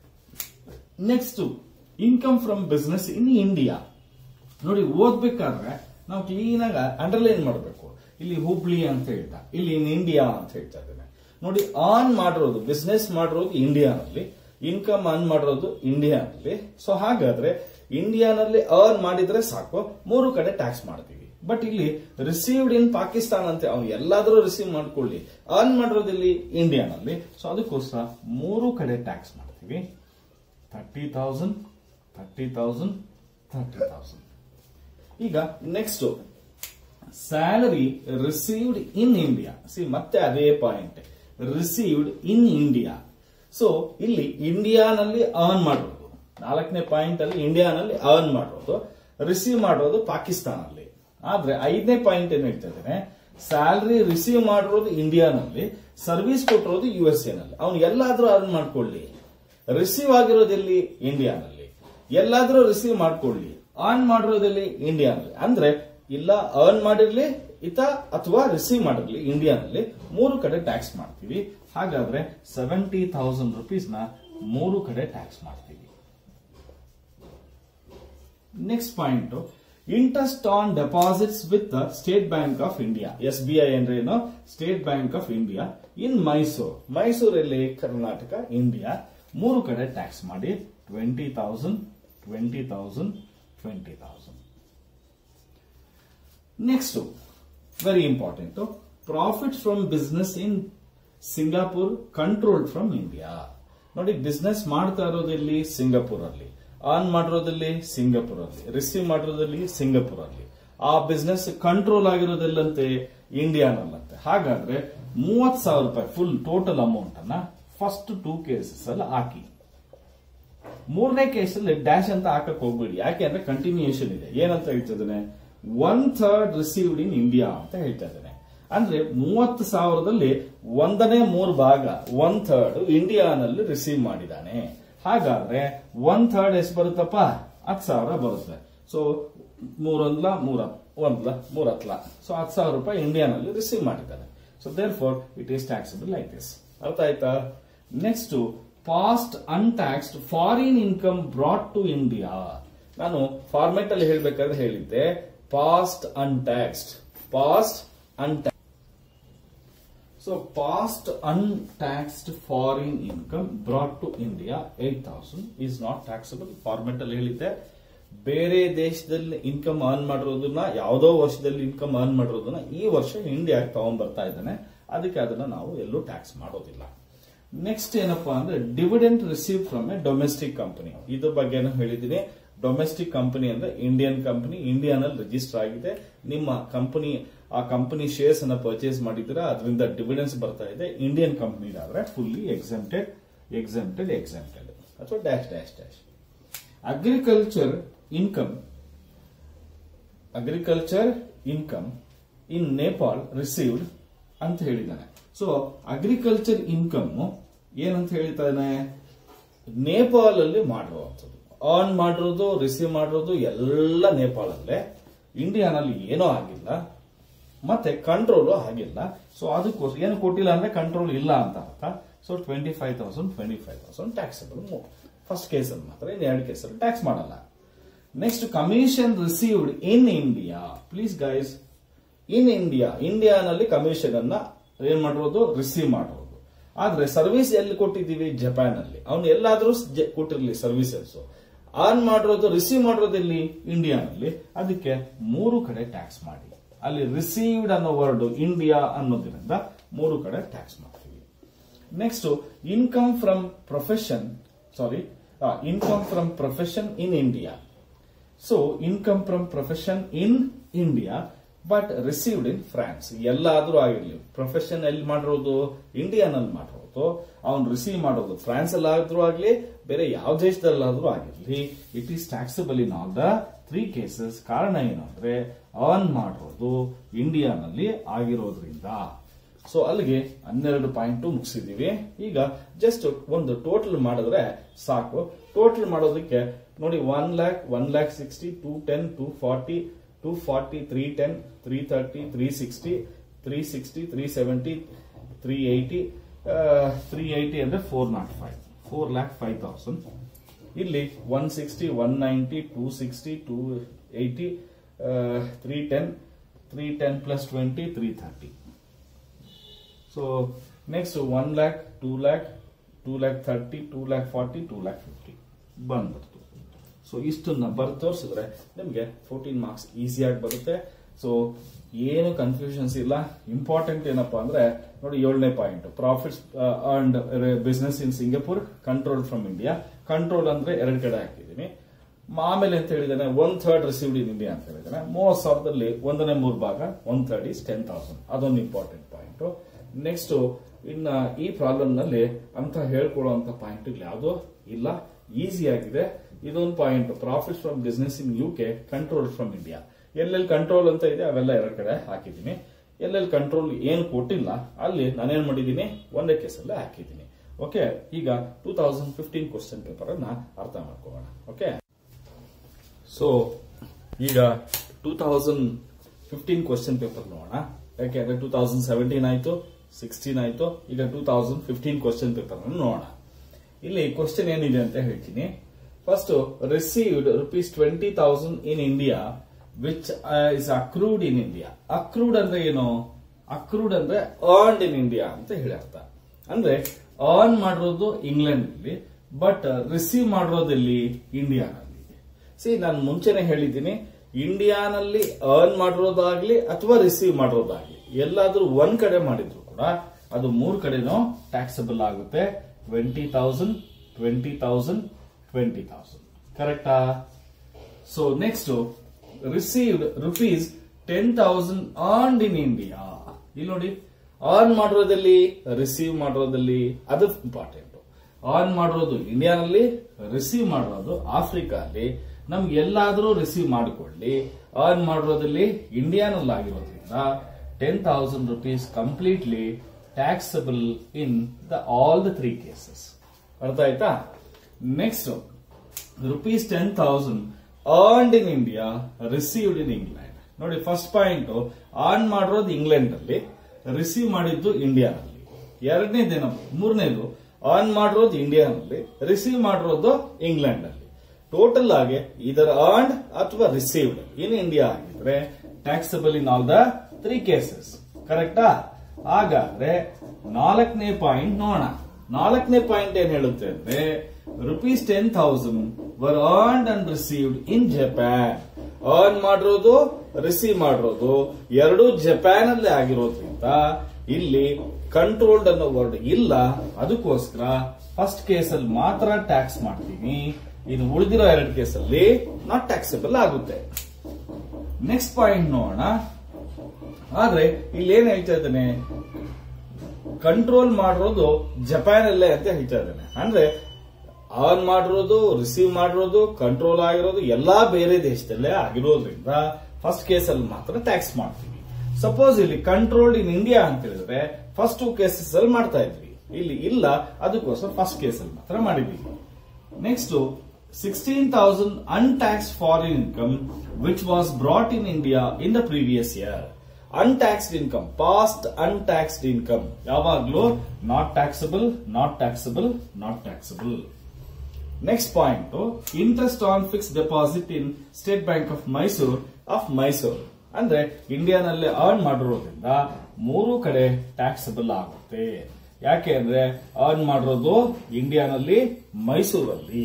next income from business in India ನೋಡಿ ಓದ್ಬೇಕಾದ್ರೆ ನಾವು ಕ್ಲೀನ್ ಆಗಿ ಅಂಡರ್ಲೈನ್ ಮಾಡಬೇಕು ಇಲ್ಲಿ ಹುಬ್ಳಿ ಅಂತ ಹೇಳ್ತಾ ಇಲ್ಲಿ ಇನ್ ಇಂಡಿಯಾ ಅಂತ ಹೇಳ್ತಾ ಇದ್ದೇನೆ ನೋಡಿ ಆನ್ ಮಾಡಿರೋದು ಬಿಸ್ನೆಸ್ ಮಾಡಿರೋದು ಇಂಡಿಯಾನಲ್ಲಿ ಇನ್ಕಮ್ ಅರ್ನ್ ಮಾಡಿರೋದು ಇಂಡಿಯಾನಲ್ಲಿ ಸೊ ಹಾಗಾದ್ರೆ ಇಂಡಿಯಾನಲ್ಲಿ ಅರ್ನ್ ಮಾಡಿದ್ರೆ ಸಾಕು ಮೂರು ಕಡೆ ಟ್ಯಾಕ್ಸ್ ಮಾಡ್ತೀವಿ ಬಟ್ ಇಲ್ಲಿ ರಿಸೀವ್ಡ್ ಇನ್ ಪಾಕಿಸ್ತಾನ್ ಅಂತ ಅವ್ನು ಎಲ್ಲಾದ್ರೂ ರಿಸೀವ್ ಮಾಡ್ಕೊಳ್ಳಿ ಅರ್ನ್ ಮಾಡಿರೋದಿಲ್ಲಿ ಇಂಡಿಯಾನಲ್ಲಿ ಸೊ ಅದಕ್ಕೋಸ್ಕರ ಮೂರು ಕಡೆ ಟ್ಯಾಕ್ಸ್ ಮಾಡ್ತೀವಿ thirty thousand thirty thousand thirty thousand ಈಗ next salary received in India see ಮತ್ತೆ ಅದೇ point received in India so ಇಲ್ಲಿ ಇಂಡಿಯಾನಲ್ಲಿ ಅರ್ನ್ ಮಾಡೋದು ನಾಲ್ಕನೇ ಪಾಯಿಂಟ್ ಅಲ್ಲಿ ಇಂಡಿಯಾನಲ್ಲಿ ಅರ್ನ್ ಮಾಡೋದು ರಿಸೀವ್ ಮಾಡೋದು ಪಾಕಿಸ್ತಾನಲ್ಲಿ ಆದ್ರೆ ಐದನೇ ಪಾಯಿಂಟ್ ಏನ್ ಹೇಳ್ತಾ ಇದ್ದೇನೆ ಸ್ಯಾಲರಿ ರಿಸೀವ್ ಮಾಡಿರೋದು ಇಂಡಿಯಾನಲ್ಲಿ ಸರ್ವಿಸ್ ಕೊಟ್ಟಿರೋದು ಯು ಎಸ್ ಎನಲ್ಲಿ ಅವ್ನು ಎಲ್ಲಾದ್ರೂ ಅರ್ನ್ ಮಾಡ್ಕೊಳ್ಳಿ ರಿಸೀವ್ ಆಗಿರೋದೆಲ್ಲಿ ಇಂಡಿಯಾನಲ್ಲಿ ಎಲ್ಲಾದ್ರೂ ರಿಸೀವ್ ಮಾಡ್ಕೊಳ್ಳಿ ಆನ್ ಮಾಡಿರೋದಲ್ಲಿ ಇಂಡಿಯಾನಲ್ಲಿ ಅಂದ್ರೆ ಇಲ್ಲ ಅರ್ನ್ ಮಾಡಿರ್ಲಿ ಇತ ಅಥವಾ ರಿಸೀವ್ ಮಾಡಿರ್ಲಿ ಇಂಡಿಯಾನಲ್ಲಿ ಮೂರು ಕಡೆ ಟ್ಯಾಕ್ಸ್ ಮಾಡ್ತೀವಿ ಹಾಗಾದ್ರೆ ಸೆವೆಂಟಿ ಥೌಸಂಡ್ ರುಪೀಸ್ ನ ಮೂರು ಕಡೆ ಟ್ಯಾಕ್ಸ್ ಮಾಡ್ತೀವಿ next point interest on deposits with State Bank of India S B I ಅಂದ್ರೆ ಏನು State Bank of India in Mysuru ಮೈಸೂರಲ್ಲಿ ಕರ್ನಾಟಕ ಇಂಡಿಯಾ ಮೂರು ಕಡೆ ಟ್ಯಾಕ್ಸ್ ಮಾಡಿ twenty thousand twenty thousand twenty thousand next very important profit from business in Singapore controlled from India ನೋಡಿ business ಮಾಡ್ತಾ ಇರೋದಲ್ಲಿ Singapore ಅಲ್ಲಿ ಆನ್ ಮಾಡಿರೋದಲ್ಲಿ ಸಿಂಗಾಪುರ್ ಅಲ್ಲಿ ರಿಸೀವ್ ಮಾಡಿರೋದಲ್ಲಿ ಸಿಂಗಾಪುರ್ ಅಲ್ಲಿ ಆ ಬಿಸ್ನೆಸ್ ಕಂಟ್ರೋಲ್ ಆಗಿರೋದೆಲ್ಲಂತೆ ಇಂಡಿಯಾನಲ್ಲಂತೆ ಹಾಗಾದ್ರೆ ಮೂವತ್ ಸಾವಿರ ರೂಪಾಯಿ ಫುಲ್ ಟೋಟಲ್ ಅಮೌಂಟ್ ಅನ್ನ ಫಸ್ಟ್ ಟೂ ಕೇಸಸ್ ಅಲ್ಲಿ ಹಾಕಿ ಮೂರನೇ ಕೇಸಲ್ಲಿ ಡ್ಯಾಶ್ ಅಂತ ಹಾಕಕ್ ಹೋಗ್ಬೇಡಿ ಯಾಕೆ ಅಂದ್ರೆ ಕಂಟಿನ್ಯೂಯೇಷನ್ ಇದೆ ಏನಂತ ಹೇಳ್ತಿದ್ದಾನೆ one third received in India ಅಂತ ಹೇಳ್ತಾ ಇದ್ದಾನೆ ಅಂದ್ರೆ ಮೂವತ್ತು ಸಾವಿರದಲ್ಲಿ ಒಂದನೇ ಮೂರು ಭಾಗ ಒನ್ ಥರ್ಡ್ ಇಂಡಿಯಾನಲ್ಲಿ ರಿಸೀವ್ ಮಾಡಿದ್ದಾನೆ ಹಾಗಾದ್ರೆ ಒನ್ ಥರ್ಡ್ ಎಷ್ಟು ಬರುತ್ತಪ್ಪ ಹತ್ತು ಸಾವಿರ ಬರುತ್ತೆ ಸೊ ಮೂರೊಂದ್ಲ ಮೂರ ಒಂದ್ಲ ಮೂರತ್ಲ ಸೊ ಹತ್ತು ಸಾವಿರ ರೂಪಾಯಿ ಇಂಡಿಯಾನಲ್ಲಿ ರಿಸೀವ್ ಮಾಡಿದ್ದಾನೆ so therefore it is taxable like this ಅರ್ಥ ಆಯ್ತಾ next past untaxed foreign income brought to India ನಾನು ಫಾರ್ಮೆಟ್ ಅಲ್ಲಿ ಹೇಳ್ಬೇಕಾದ್ರೆ ಹೇಳಿದ್ದೆ past untaxed past untaxed so past untaxed foreign income brought to India eight thousand is not taxable format ಅಲ್ಲಿ ಹೇಳಿದ್ದೆ ಬೇರೆ ದೇಶದಲ್ಲಿ ಇನ್ಕಮ್ ಅರ್ನ್ ಮಾಡಿರೋದನ್ನ ಯಾವುದೋ ವರ್ಷದಲ್ಲಿ ಇನ್ಕಮ್ ಅರ್ನ್ ಮಾಡಿರೋದನ್ನ ಈ ವರ್ಷ ಇಂಡಿಯಾಗೆ ತಗೊಂಡ್ ಬರ್ತಾ ಇದ್ದಾನೆ ಅದಕ್ಕೆ ಅದನ್ನ ನಾವು ಎಲ್ಲೂ ಟ್ಯಾಕ್ಸ್ ಮಾಡೋದಿಲ್ಲ ನೆಕ್ಸ್ಟ್ ಏನಪ್ಪಾ ಅಂದ್ರೆ dividend receive from a domestic company ಇದ್ರ ಬಗ್ಗೆನೂ ಹೇಳಿದ್ದೀನಿ ಡೊಮೆಸ್ಟಿಕ್ ಕಂಪನಿ ಅಂದ್ರೆ ಇಂಡಿಯನ್ ಕಂಪನಿ ಇಂಡಿಯಾನಲ್ಲಿ ರಿಜಿಸ್ಟರ್ ಆಗಿದೆ ನಿಮ್ಮ ಕಂಪನಿ ಆ ಕಂಪನಿ ಶೇರ್ಸ್ ಅನ್ನ ಪರ್ಚೇಸ್ ಮಾಡಿದ್ರೆ ಅದರಿಂದ ಡಿವಿಡೆನ್ಸ್ ಬರ್ತಾ ಇದೆ ಇಂಡಿಯನ್ ಕಂಪನಿ ಆದ್ರೆ ಫುಲ್ಲಿ ಎಕ್ಸೆಂಪ್ಟೆಡ್ ಎಕ್ಸೆಂಪ್ಟೆಡ್ ಎಕ್ಸೆಂಪ್ಟೆಡ್ ಅಥವಾ dash dash dash agriculture income agriculture income in Nepal received ಅಂತ ಹೇಳಿದ್ದಾನೆ ಸೊ ಅಗ್ರಿಕಲ್ಚರ್ ಇನ್ಕಮ್ ಏನಂತ ಹೇಳಿದ್ದಾನೆ ನೇಪಾಲ್ ಅಲ್ಲಿ ಮಾಡಿರುವಂಥದ್ದು ಆನ್ ಮಾಡಿರೋದು ರಿಸೀವ್ ಮಾಡಿರೋದು ಎಲ್ಲ ನೇಪಾಳಲ್ಲೇ ಇಂಡಿಯಾನಲ್ಲಿ ಏನೂ ಆಗಿಲ್ಲ ಮತ್ತೆ ಕಂಟ್ರೋಲ್ ಆಗಿಲ್ಲ ಸೊ ಅದಕ್ಕೋಸ್ಕರ ಏನು ಕೊಟ್ಟಿಲ್ಲ ಅಂದ್ರೆ ಕಂಟ್ರೋಲ್ ಇಲ್ಲ ಅಂತ ಅರ್ಥ so twenty five thousand twenty five thousand taxable first ಕೇಸಲ್ಲಿ ಮಾತ್ರ ಇನ್ನು ಎರಡು ಕೇಸಲ್ಲಿ ಟ್ಯಾಕ್ಸ್ ಮಾಡಲ್ಲ next commission received in India please guys in India ಇಂಡಿಯಾನಲ್ಲಿ ಕಮಿಷನ್ ಅನ್ನ ಏನ್ ಮಾಡಿರೋದು ರಿಸೀವ್ ಮಾಡಿರೋದು ಆದ್ರೆ ಸರ್ವಿಸ್ ಎಲ್ಲಿ ಕೊಟ್ಟಿದ್ದೀವಿ ಜಪಾನ್ ಅಲ್ಲಿ ಅವನು ಎಲ್ಲಾದ್ರೂ ಜ- ಕೊಟ್ಟಿರ್ಲಿ ಸರ್ವಿಸಸ್ ಆನ್ ಮಾಡಿರೋದು ರಿಸೀವ್ ಮಾಡಿರೋದು ಎಲ್ಲಿ ಇಂಡಿಯಾನಲ್ಲಿ ಅದಕ್ಕೆ ಮೂರು ಕಡೆ ಟ್ಯಾಕ್ಸ್ ಮಾಡಿ ಅಲ್ಲಿ ರಿಸೀವ್ಡ್ ಅನ್ನೋ ವರ್ಡ್ ಇಂಡಿಯಾ ಅನ್ನೋದ್ರಿಂದ ಮೂರು ಕಡೆ ಟ್ಯಾಕ್ಸ್ ಮಾಡ್ತೀವಿ next income from profession sorry income from profession in India so income from profession in India but received in France ಎಲ್ಲಾದ್ರೂ ಆಗಿರ್ಲಿ ಪ್ರೊಫೆಷನ್ ಎಲ್ಲಿ ಮಾಡಿರೋದು ಇಂಡಿಯಾನಲ್ಲಿ ಮಾಡಿರೋದು ಅವನು ರಿಸೀವ್ ಮಾಡೋದು ಫ್ರಾನ್ಸ್ ಅಲ್ಲಾದ್ರೂ ಆಗ್ಲಿ ಬೇರೆ ಯಾವ ದೇಶದಲ್ಲಾದ್ರೂ ಆಗಿರ್ಲಿ it is taxable in all the three cases ಕಾರಣ ಏನು ಅಂದ್ರೆ ಅರ್ನ್ ಮಾಡಿರೋದು ಇಂಡಿಯಾನಲ್ಲಿ ಆಗಿರೋದ್ರಿಂದ ಸೊ ಅಲ್ಲಿಗೆ ಹನ್ನೆರಡು ಪಾಯಿಂಟ್ ಮುಗಿಸಿದೀವಿ ಈಗ ಜಸ್ಟ್ ಒಂದು ಟೋಟಲ್ ಮಾಡಿದ್ರೆ ಸಾಕು ಟೋಟಲ್ ಮಾಡೋದಕ್ಕೆ ನೋಡಿ one lakh one lakh sixty two ten two forty two forty three ten three thirty three sixty three sixty three seventy three eighty three eighty ಅಂದ್ರೆ four not five four lakh five thousand ಇಲ್ಲಿ one sixty one ninety two sixty two eighty three ten three ten plus twenty three thirty so next one lakh two lakh two lakh thirty two lakh forty two lakh fifty ಬಂದ್ಬಿಡ್ತು so ಇಷ್ಟನ್ನ ಬರ್ದು ತೋರಿಸಿದ್ರೆ ನಿಮಗೆ fourteen marks ಈಸಿಯಾಗಿ ಬರುತ್ತೆ so ಏನು confusions ಇಲ್ಲ important ಏನಪ್ಪಾ ಅಂದ್ರೆ ನೋಡಿ ಏಳನೇ point profits and business in Singapore control from India control ಅಂದ್ರೆ ಎರಡು ಕಡೆ ಹಾಕಿದ್ದೀನಿ ಆಮೇಲೆ ಅಂತ ಹೇಳಿದಾನೆ one third received in India ಅಂತ ಹೇಳಿದಾನೆ ಮೂವತ್ ಸಾವಿರದಲ್ಲಿ ಒಂದನೇ ಮೂರು ಭಾಗ one third is ten thousand ಅದೊಂದು ಇಂಪಾರ್ಟೆಂಟ್ ಪಾಯಿಂಟ್ ನೆಕ್ಸ್ಟ್ ಇನ್ನ ಈ ಪ್ರಾಬ್ಲಮ್ ನಲ್ಲಿ ಅಂತ ಹೇಳ್ಕೊಳ್ಳುವಂತ ಪಾಯಿಂಟ್ ಯಾವುದೋ ಇಲ್ಲ ಈಸಿ ಆಗಿದೆ ಇದೊಂದು point profit from business in U K control from India ಎಲ್ಲೆಲ್ಲಿ ಕಂಟ್ರೋಲ್ ಅಂತ ಇದೆ ಅವೆಲ್ಲ ಎರಡು ಕಡೆ ಹಾಕಿದ್ದೀನಿ ಎಲ್ಲೆಲ್ಲಿ ಕಂಟ್ರೋಲ್ ಏನು ಕೊಟ್ಟಿಲ್ಲ ಅಲ್ಲಿ ನಾನೇನ್ ಮಾಡಿದ್ದೀನಿ ಒಂದೇ ಕೇಸಲ್ಲೇ ಹಾಕಿದ್ದೀನಿ ಓಕೆ ಈಗ two thousand fifteen question paper ಅನ್ನ ಅರ್ಥ ಮಾಡ್ಕೋಣ ಓಕೆ ಸೊ ಈಗ two thousand fifteen question paper ನೋಡೋಣ ಯಾಕೆಂದ್ರೆ ಟೂ ತೌಸಂಡ್ ಸೆವೆಂಟೀನ್ ಆಯ್ತು ಸಿಕ್ಸ್ಟೀನ್ ಆಯ್ತು ಈಗ two thousand fifteen question paper ನೋಡೋಣ ಇಲ್ಲಿ ಕ್ವಶನ್ ಏನಿದೆ ಅಂತ ಹೇಳ್ತೀನಿ first received rupees twenty thousand in India which is accrued in India accrued ಅಂದ್ರೆ ಏನು ಅಕ್ರೂಡ್ ಅಂದ್ರೆ ಅರ್ನ್ಡ್ ಇನ್ ಇಂಡಿಯಾ ಅಂತ ಹೇಳಿ ಅರ್ಥ ಅಂದ್ರೆ ಅರ್ನ್ ಮಾಡಿರೋದು ಇಂಗ್ಲೆಂಡ್ ಅಲ್ಲಿ ಬಟ್ ರಿಸೀವ್ ಮಾಡಿರೋದಲ್ಲಿ ಇಂಡಿಯಾನಲ್ಲಿ ಸಿ ನಾನು ಮುಂಚೆನೆ ಹೇಳಿದ್ದೀನಿ ಇಂಡಿಯಾನಲ್ಲಿ ಅರ್ನ್ ಮಾಡಿರೋದಾಗ್ಲಿ ಅಥವಾ ರಿಸೀವ್ ಮಾಡಿರೋದಾಗ್ಲಿ ಎಲ್ಲಾದ್ರೂ ಒಂದ್ ಕಡೆ ಮಾಡಿದ್ರು ಕೂಡ ಅದು ಮೂರ್ ಕಡೆನೂ ಟ್ಯಾಕ್ಸಬಲ್ ಆಗುತ್ತೆ twenty thousand twenty thousand twenty thousand ಕರೆಕ್ಟಾ so next received rupees ten thousand earned in India ಇಲ್ಲಿ ನೋಡಿ ಅರ್ನ್ ಮಾಡಿರೋದಲ್ಲಿ ರಿಸೀವ್ ಮಾಡಿರೋದಲ್ಲಿ ಅದು ಇಂಪಾರ್ಟೆಂಟ್ ಅರ್ನ್ ಮಾಡಿರೋದು ಇಂಡಿಯಾನಲ್ಲಿ ರಿಸೀವ್ ಮಾಡಿರೋದು ಆಫ್ರಿಕಾ ಅಲ್ಲಿ ನಮ್ಗೆ ಎಲ್ಲಾದ್ರೂ ರಿಸೀವ್ ಮಾಡಿಕೊಳ್ಳಿ ಅರ್ನ್ ಮಾಡಿರೋದಲ್ಲಿ ಇಂಡಿಯಾನಲ್ಲಿ ಆಗಿರೋದ್ರಿಂದ ten thousand rupees completely taxable in the all the three cases ಅರ್ಥ ಆಯ್ತಾ next rupees ten thousand earned in India received in England ನೋಡಿ ಫಸ್ಟ್ ಪಾಯಿಂಟ್ ಅರ್ನ್ ಮಾಡಿರೋದು ಇಂಗ್ಲೆಂಡ್ ಅಲ್ಲಿ ರಿಸೀವ್ ಮಾಡಿದ್ದು ಇಂಡಿಯಾನಲ್ಲಿ ಎರಡನೇದೇನು ಮೂರನೇದು ಅರ್ನ್ ಮಾಡಿರೋದು ಇಂಡಿಯಾನಲ್ಲಿ ರಿಸೀವ್ ಮಾಡಿರೋದು ಇಂಗ್ಲೆಂಡ್ ಅಲ್ಲಿ ಟೋಟಲ್ ಆಗಿ ಇದರ ಅರ್ನ್ಡ್ ಅಥವಾ ರಿಸೀವ್ಡ್ ಇನ್ ಇಂಡಿಯಾ ಆಗಿದ್ರೆ taxable in all the three cases ಕರೆಕ್ಟಾ ಹಾಗಾದ್ರೆ ನಾಲ್ಕನೇ ಪಾಯಿಂಟ್ ನೋಡೋಣ ನಾಲ್ಕನೇ ಪಾಯಿಂಟ್ ಏನ್ ಹೇಳುತ್ತೆ ಅಂದ್ರೆ rupees ten thousand were earned and received in Japan earn ಮಾಡಿರೋದು ರಿಸೀವ್ ಮಾಡಿರೋದು ಎರಡು ಜಪಾನ್ ಅಲ್ಲೇ ಆಗಿರೋದ್ರಿಂದ ಇಲ್ಲಿ ಕಂಟ್ರೋಲ್ಡ್ ಅನ್ನೋ ವರ್ಡ್ ಇಲ್ಲ ಅದಕ್ಕೋಸ್ಕರ ಫಸ್ಟ್ ಕೇಸಲ್ಲಿ ಮಾತ್ರ ಟ್ಯಾಕ್ಸ್ ಮಾಡ್ತೀನಿ ಇನ್ನು ಉಳಿದಿರೋ ಎರಡು ಕೇಸಲ್ಲಿ ನಾಟ್ ಟ್ಯಾಕ್ಸಬಲ್ ಆಗುತ್ತೆ ನೆಕ್ಸ್ಟ್ ಪಾಯಿಂಟ್ ನೋಡೋಣ ಆದ್ರೆ ಇಲ್ಲಿ ಏನ್ ಹೇಳ್ತಾ ಇದ್ದಾನೆ ಕಂಟ್ರೋಲ್ ಮಾಡಿರೋದು ಜಪಾನ್ ಅಲ್ಲೇ ಅಂತ ಹೇಳ್ತಾ ಇದ್ದಾನೆ ಅಂದ್ರೆ ಆನ್ ಮಾಡಿರೋದು ರಿಸೀವ್ ಮಾಡಿರೋದು ಕಂಟ್ರೋಲ್ ಆಗಿರೋದು ಎಲ್ಲಾ ಬೇರೆ ದೇಶದಲ್ಲೇ ಆಗಿರೋದ್ರಿಂದ ಫಸ್ಟ್ ಕೇಸಲ್ಲಿ ಮಾತ್ರ ಟ್ಯಾಕ್ಸ್ ಮಾಡ್ತೀವಿ ಸಪೋಸ್ ಇಲ್ಲಿ ಕಂಟ್ರೋಲ್ಡ್ ಇನ್ ಇಂಡಿಯಾ ಅಂತ ಹೇಳಿದ್ರೆ ಫಸ್ಟ್ ಟೂ ಕೇಸಸ್ ಅಲ್ಲಿ ಮಾಡ್ತಾ ಇದ್ವಿ ಇಲ್ಲಿ ಇಲ್ಲ ಅದಕ್ಕೋಸ್ಕರ ಫಸ್ಟ್ ಕೇಸ್ ಅಲ್ಲಿ ಮಾತ್ರ ಮಾಡಿದ್ವಿ next sixteen thousand untaxed foreign income which was brought in India in the previous year untaxed income past untaxed income ಯಾವಾಗ್ಲೂ not taxable not taxable not taxable next point interest on fix deposit in State Bank of Mysore of Mysore ಅಂದ್ರೆ ಇಂಡಿಯಾನಲ್ಲಿ earn ಮಾಡಿರೋದ್ರಿಂದ ಮೂರು ಕಡೆ taxable ಆಗುತ್ತೆ ಯಾಕೆ ಅಂದ್ರೆ earn ಮಾಡಿರೋದು ಇಂಡಿಯಾನಲ್ಲಿ ಮೈಸೂರಲ್ಲಿ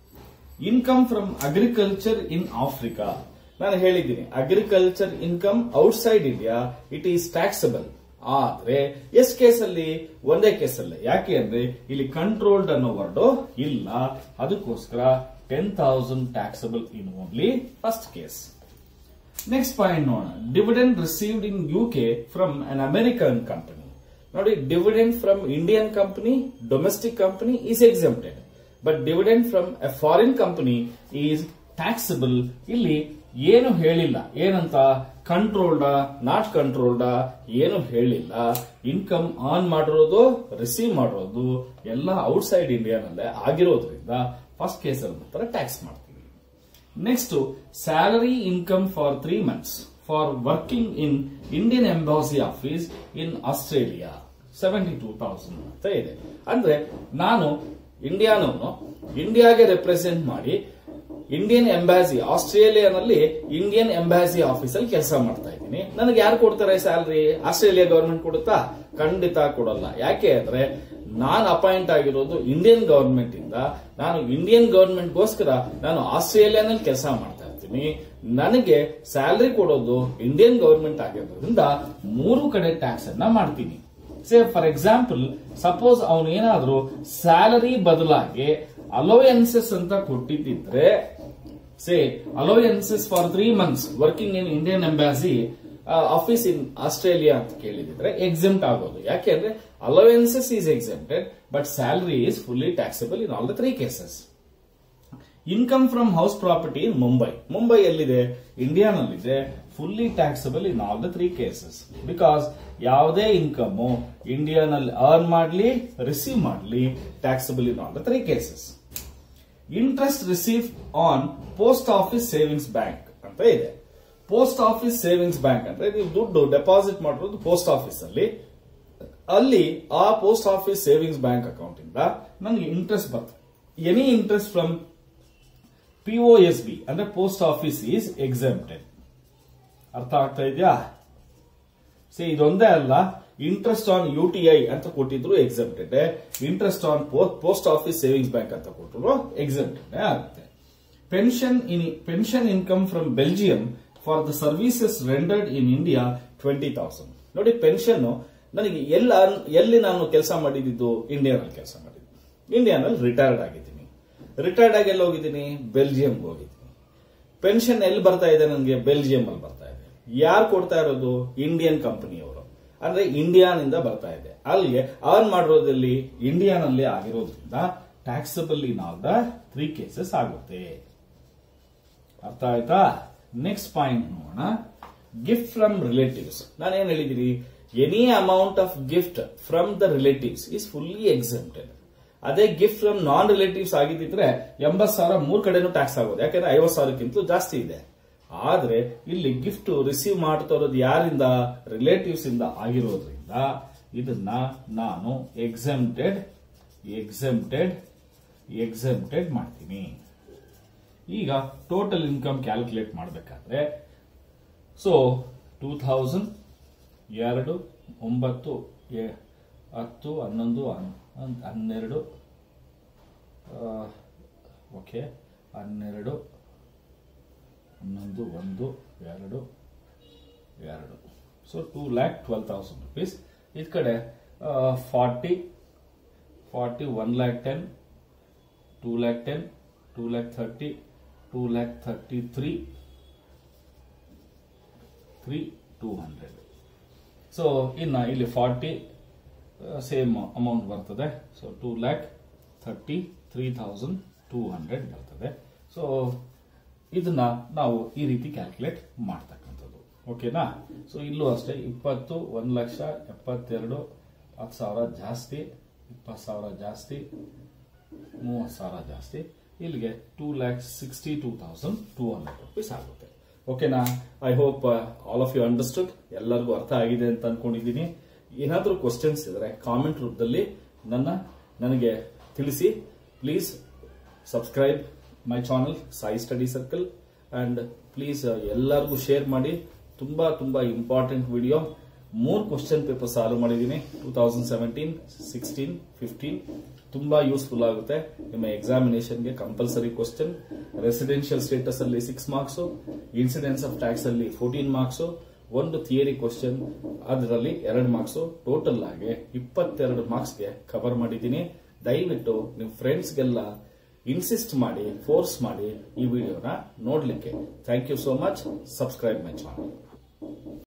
income from agriculture in Africa ನಾನು ಹೇಳಿದ್ದೀನಿ agriculture income outside India it is taxable ಆದ್ರೆ ಎಷ್ಟ್ ಕೇಸಲ್ಲಿ ಒಂದೇ ಕೇಸಲ್ಲಿ ಯಾಕೆ ಅಂದ್ರೆ ಇಲ್ಲಿ ಕಂಟ್ರೋಲ್ಡ್ ಅನ್ನೋ ವರ್ಡು ಇಲ್ಲ ಅದಕ್ಕೋಸ್ಕರ ten thousand taxable in only first case next point ನೋಡೋಣ dividend received in U K from an American company ನೋಡಿ dividend from Indian company domestic company is exempted but dividend from a foreign company is taxable ಇಲ್ಲಿ ಏನು ಹೇಳಿಲ್ಲ ಏನಂತ ಕಂಟ್ರೋಲ್ಡ not ಕಂಟ್ರೋಲ್ಡ ಏನು ಹೇಳಿಲ್ಲ income on ಮಾಡಿರೋದು receive ಮಾಡಿರೋದು ಎಲ್ಲ ಔಟ್ಸೈಡ್ ಇಂಡಿಯಾನಲ್ಲೇ ಆಗಿರೋದ್ರಿಂದ ಫಸ್ಟ್ ಕೇಸಲ್ಲಿ ಮಾತ್ರ ಟ್ಯಾಕ್ಸ್ ಮಾಡ್ತೀವಿ next salary income for three months for working in Indian embassy office in Australia seventy two thousand ಅಂತ ಇದೆ ಅಂದ್ರೆ ನಾನು ಇಂಡಿಯಾನವನು ಇಂಡಿಯಾಗೆ ರೆಪ್ರೆಸೆಂಟ್ ಮಾಡಿ ಇಂಡಿಯನ್ ಎಂಬಾಸಿ ಆಸ್ಟ್ರೇಲಿಯಾನಲ್ಲಿ ಇಂಡಿಯನ್ ಎಂಬಾಸಿ ಆಫೀಸಲ್ಲಿ ಕೆಲಸ ಮಾಡ್ತಾ ಇದ್ದೀನಿ ನನಗೆ ಯಾರು ಕೊಡ್ತಾರೆ ಸ್ಯಾಲರಿ ಆಸ್ಟ್ರೇಲಿಯಾ ಗವರ್ಮೆಂಟ್ ಕೊಡುತ್ತಾ ಖಂಡಿತ ಕೊಡಲ್ಲ ಯಾಕೆ ಅಂದ್ರೆ ನಾನು ಅಪಾಯಿಂಟ್ ಆಗಿರೋದು ಇಂಡಿಯನ್ ಗವರ್ಮೆಂಟ್ ಇಂದ ನಾನು ಇಂಡಿಯನ್ ಗವರ್ಮೆಂಟ್ಗೋಸ್ಕರ ನಾನು ಆಸ್ಟ್ರೇಲಿಯಾನಲ್ಲಿ ಕೆಲಸ ಮಾಡ್ತಾ ಇರ್ತೀನಿ ನನಗೆ ಸ್ಯಾಲರಿ ಕೊಡೋದು ಇಂಡಿಯನ್ ಗವರ್ಮೆಂಟ್ ಆಗಿರೋದ್ರಿಂದ ಮೂರು ಕಡೆ ಟ್ಯಾಕ್ಸ್ ಅನ್ನ ಮಾಡ್ತೀನಿ ಸೇ ಫಾರ್ ಎಕ್ಸಾಂಪಲ್ ಸಪೋಸ್ ಅವನು ಏನಾದ್ರೂ ಸ್ಯಾಲರಿ ಬದಲಾಗಿ ಅಲೋಯನ್ಸಸ್ ಅಂತ ಕೊಟ್ಟಿದ್ದಿದ್ರೆ say allowances for three months working in Indian embassy office in Australia ಅಂತ ಕೇಳಿದಿದ್ರೆ ಎಕ್ಸೆಂಪ್ಟ್ ಆಗೋದು ಯಾಕೆಂದ್ರೆ allowances is exempted but salary is fully taxable in all the three cases income from house property in Mumbai Mumbai ಎಲ್ಲಿದೆ ಇಂಡಿಯಾನಲ್ಲಿದೆ fully taxable in all the three cases because ಯಾವುದೇ income ಇಂಡಿಯಾನಲ್ಲಿ earn ಮಾಡಲಿ receive ಮಾಡಲಿ taxable in all the three cases interest receive on post office savings bank ಅಂತ ಇದೆ post office savings bank ಅಂದ್ರೆ ನೀವು ದುಡ್ಡು ಡೆಪಾಸಿಟ್ ಮಾಡಿರೋದು ಪೋಸ್ಟ್ ಆಫೀಸ್ ಅಲ್ಲಿ ಅಲ್ಲಿ ಆ post office savings bank account ಇಂದ ನನಗೆ ಇಂಟ್ರೆಸ್ಟ್ ಬರ್ತದೆ any interest from S B ಅಂದ್ರೆ ಪೋಸ್ಟ್ ಆಫೀಸ್ ಈಸ್ ಎಕ್ಸೆಂಪ್ಟೆಡ್ ಅರ್ಥ ಆಗ್ತಾ ಇದೆಯಾ ಸಿ ಇದೊಂದೇ ಅಲ್ಲ interest on U T I ಅಂತ ಕೊಟ್ಟಿದ್ರು exempted interest on post office savings bank ಅಂತ ಕೊಟ್ಟರು ಎಕ್ಸೆಂಪ್ಟೆಡ್ ಆಗುತ್ತೆ pension in pension income from Belgium for the services rendered in India twenty thousand ನೋಡಿ ಪೆನ್ಷನ್ ನನಗೆ ಎಲ್ಲ ಎಲ್ಲಿ ನಾನು ಕೆಲಸ ಮಾಡಿದ್ದು ಇಂಡಿಯಾನಲ್ಲಿ ಕೆಲಸ ಮಾಡಿದ್ದು ಇಂಡಿಯಾನಲ್ಲಿ ರಿಟೈರ್ಡ್ ಆಗಿದ್ದೀನಿ ರಿಟೈರ್ಡ್ ಆಗಿ ಎಲ್ಲಿ ಹೋಗಿದ್ದೀನಿ ಬೆಲ್ಜಿಯಂಗೆ ಹೋಗಿದ್ದೀನಿ ಪೆನ್ಷನ್ ಎಲ್ಲಿ ಬರ್ತಾ ಇದೆ ನನಗೆ ಬೆಲ್ಜಿಯಂ ಅಲ್ಲಿ ಬರ್ತಾ ಇದೆ ಯಾರು ಕೊಡ್ತಾ ಇರೋದು ಇಂಡಿಯನ್ ಕಂಪನಿಯವರು ಅಂದ್ರೆ ಇಂಡಿಯಾನಿಂದ ಬರ್ತಾ ಇದೆ ಅಲ್ಲಿಗೆ ಅರ್ನ್ ಮಾಡಿರೋದಲ್ಲಿ ಇಂಡಿಯಾನಲ್ಲಿ ಆಗಿರೋದ್ರಿಂದ taxable in all the three cases ಆಗುತ್ತೆ ಅರ್ಥ ಆಯ್ತಾ ನೆಕ್ಸ್ಟ್ ಪಾಯಿಂಟ್ ನೋಡೋಣ ಗಿಫ್ಟ್ ಫ್ರಮ್ ರಿಲೇಟಿವ್ಸ್ ನಾನು ಏನ್ ಹೇಳಿದ್ದೀನಿ any amount of gift from the relatives is fully exempted ಅದೇ ಗಿಫ್ಟ್ ಫ್ರಮ್ ನಾನ್ ರಿಲೇಟಿವ್ಸ್ ಆಗಿದ್ದಿದ್ರೆ ಎಂಬತ್ ಸಾವಿರ ಮೂರ್ ಕಡೆನೂ ಟ್ಯಾಕ್ಸ್ ಆಗೋದು ಯಾಕಂದ್ರೆ ಐವತ್ ಸಾವಿರಕ್ಕಿಂತಲೂ ಜಾಸ್ತಿ ಇದೆ ಆದ್ರೆ ಇಲ್ಲಿ ಗಿಫ್ಟ್ ರಿಸೀವ್ ಮಾಡ್ತಾ ಇರೋದು ಯಾರಿಂದ ರಿಲೇಟಿವ್ಸ್ ಇಂದ ಆಗಿರೋದ್ರಿಂದ ಇದನ್ನ ನಾನು ಎಕ್ಸೆಂಪ್ಟೆಡ್ ಎಕ್ಸೆಂಪ್ಟೆಡ್ ಎಕ್ಸೆಂಪ್ಟೆಡ್ ಮಾಡ್ತೀನಿ ಈಗ ಟೋಟಲ್ ಇನ್ಕಮ್ ಕ್ಯಾಲ್ಕುಲೇಟ್ ಮಾಡಬೇಕಾದ್ರೆ ಸೊ ಟೂ ಥೌಸಂಡ್ ಎರಡು ಒಂಬತ್ತು ಎ- ಹತ್ತು ಹನ್ನೊಂದು ಹನ್- ಹನ್- ಹನ್ನೆರಡು ಓಕೆ ಹನ್ನೆರಡು ಹನ್ನೊಂದು ಒಂದು ಎರಡು ಎರಡು so two lakh twelve thousand rupees ಈ ಕಡೆ forty forty one lakh ten two lakh ten two lakh thirty two lakh thirty three three two hundred so ಇನ್ನು ಇಲ್ಲಿ ಫಾರ್ಟಿ ಸೇಮ್ ಅಮೌಂಟ್ ಬರ್ತದೆ so two lakh thirty three thousand two hundred ಬರ್ತದೆ ಸೊ ಇದನ್ನ ನಾವು ಈ ರೀತಿ ಕ್ಯಾಲ್ಕುಲೇಟ್ ಮಾಡ್ತಕ್ಕಂಥದ್ದು ಓಕೆನಾ ಸೊ ಇಲ್ಲೂ ಅಷ್ಟೇ ಇಪ್ಪತ್ತು ಒಂದ್ ಲಕ್ಷ ಎಪ್ಪತ್ತೆರಡು ಹತ್ತು ಸಾವಿರ ಜಾಸ್ತಿ ಇಪ್ಪತ್ತು ಸಾವಿರ ಜಾಸ್ತಿ ಮೂವತ್ತು ಸಾವಿರ ಜಾಸ್ತಿ ಇಲ್ಲಿಗೆ two lakh sixty two thousand two hundred rupees ಆಗುತ್ತೆ ಓಕೆನಾ I hope all of you understood ಎಲ್ಲರಿಗೂ ಅರ್ಥ ಆಗಿದೆ ಅಂತ ಅನ್ಕೊಂಡಿದ್ದೀನಿ ಏನಾದರೂ ಕ್ವಶನ್ಸ್ ಇದ್ರೆ ಕಾಮೆಂಟ್ ರೂಪದಲ್ಲಿ ನನ್ನ ನನಗೆ ತಿಳಿಸಿ please subscribe my channel Sai study circle and please ಎಲ್ಲರಿಗೂ ಶೇರ್ ಮಾಡಿ ತುಂಬಾ ತುಂಬಾ ಇಂಪಾರ್ಟೆಂಟ್ ವಿಡಿಯೋ ಮೂರು ಕ್ವಶನ್ ಪೇಪರ್ ಸಾಲ್ವ್ ಮಾಡಿದ್ದೀನಿ two thousand seventeen sixteen fifteen ತುಂಬಾ ಯೂಸ್ಫುಲ್ ಆಗುತ್ತೆ ನಿಮ್ಮ ಎಕ್ಸಾಮಿನೇಷನ್ಗೆ ಕಂಪಲ್ಸರಿ ಕ್ವಶನ್ ರೆಸಿಡೆನ್ಷಿಯಲ್ ಸ್ಟೇಟಸ್ ಅಲ್ಲಿ six marks incidence of tax ಅಲ್ಲಿ ಫೋರ್ಟೀನ್ ಮಾರ್ಕ್ಸ್ ಒಂದು ಥಿಯರಿ ಕ್ವಶನ್ ಅದರಲ್ಲಿ ಎರಡು ಮಾರ್ಕ್ಸ್ ಟೋಟಲ್ ಆಗಿ ಇಪ್ಪತ್ತೆರಡು ಮಾರ್ಕ್ಸ್ಗೆ ಕವರ್ ಮಾಡಿದ್ದೀನಿ ದಯವಿಟ್ಟು ನಿಮ್ಮ ಫ್ರೆಂಡ್ಸ್ಗೆಲ್ಲ ಇನ್ಸಿಸ್ಟ್ ಮಾಡಿ ಫೋರ್ಸ್ ಮಾಡಿ ಈ ವಿಡಿಯೋನ ನೋಡ್ಲಿಕ್ಕೆ thank you so much subscribe my channel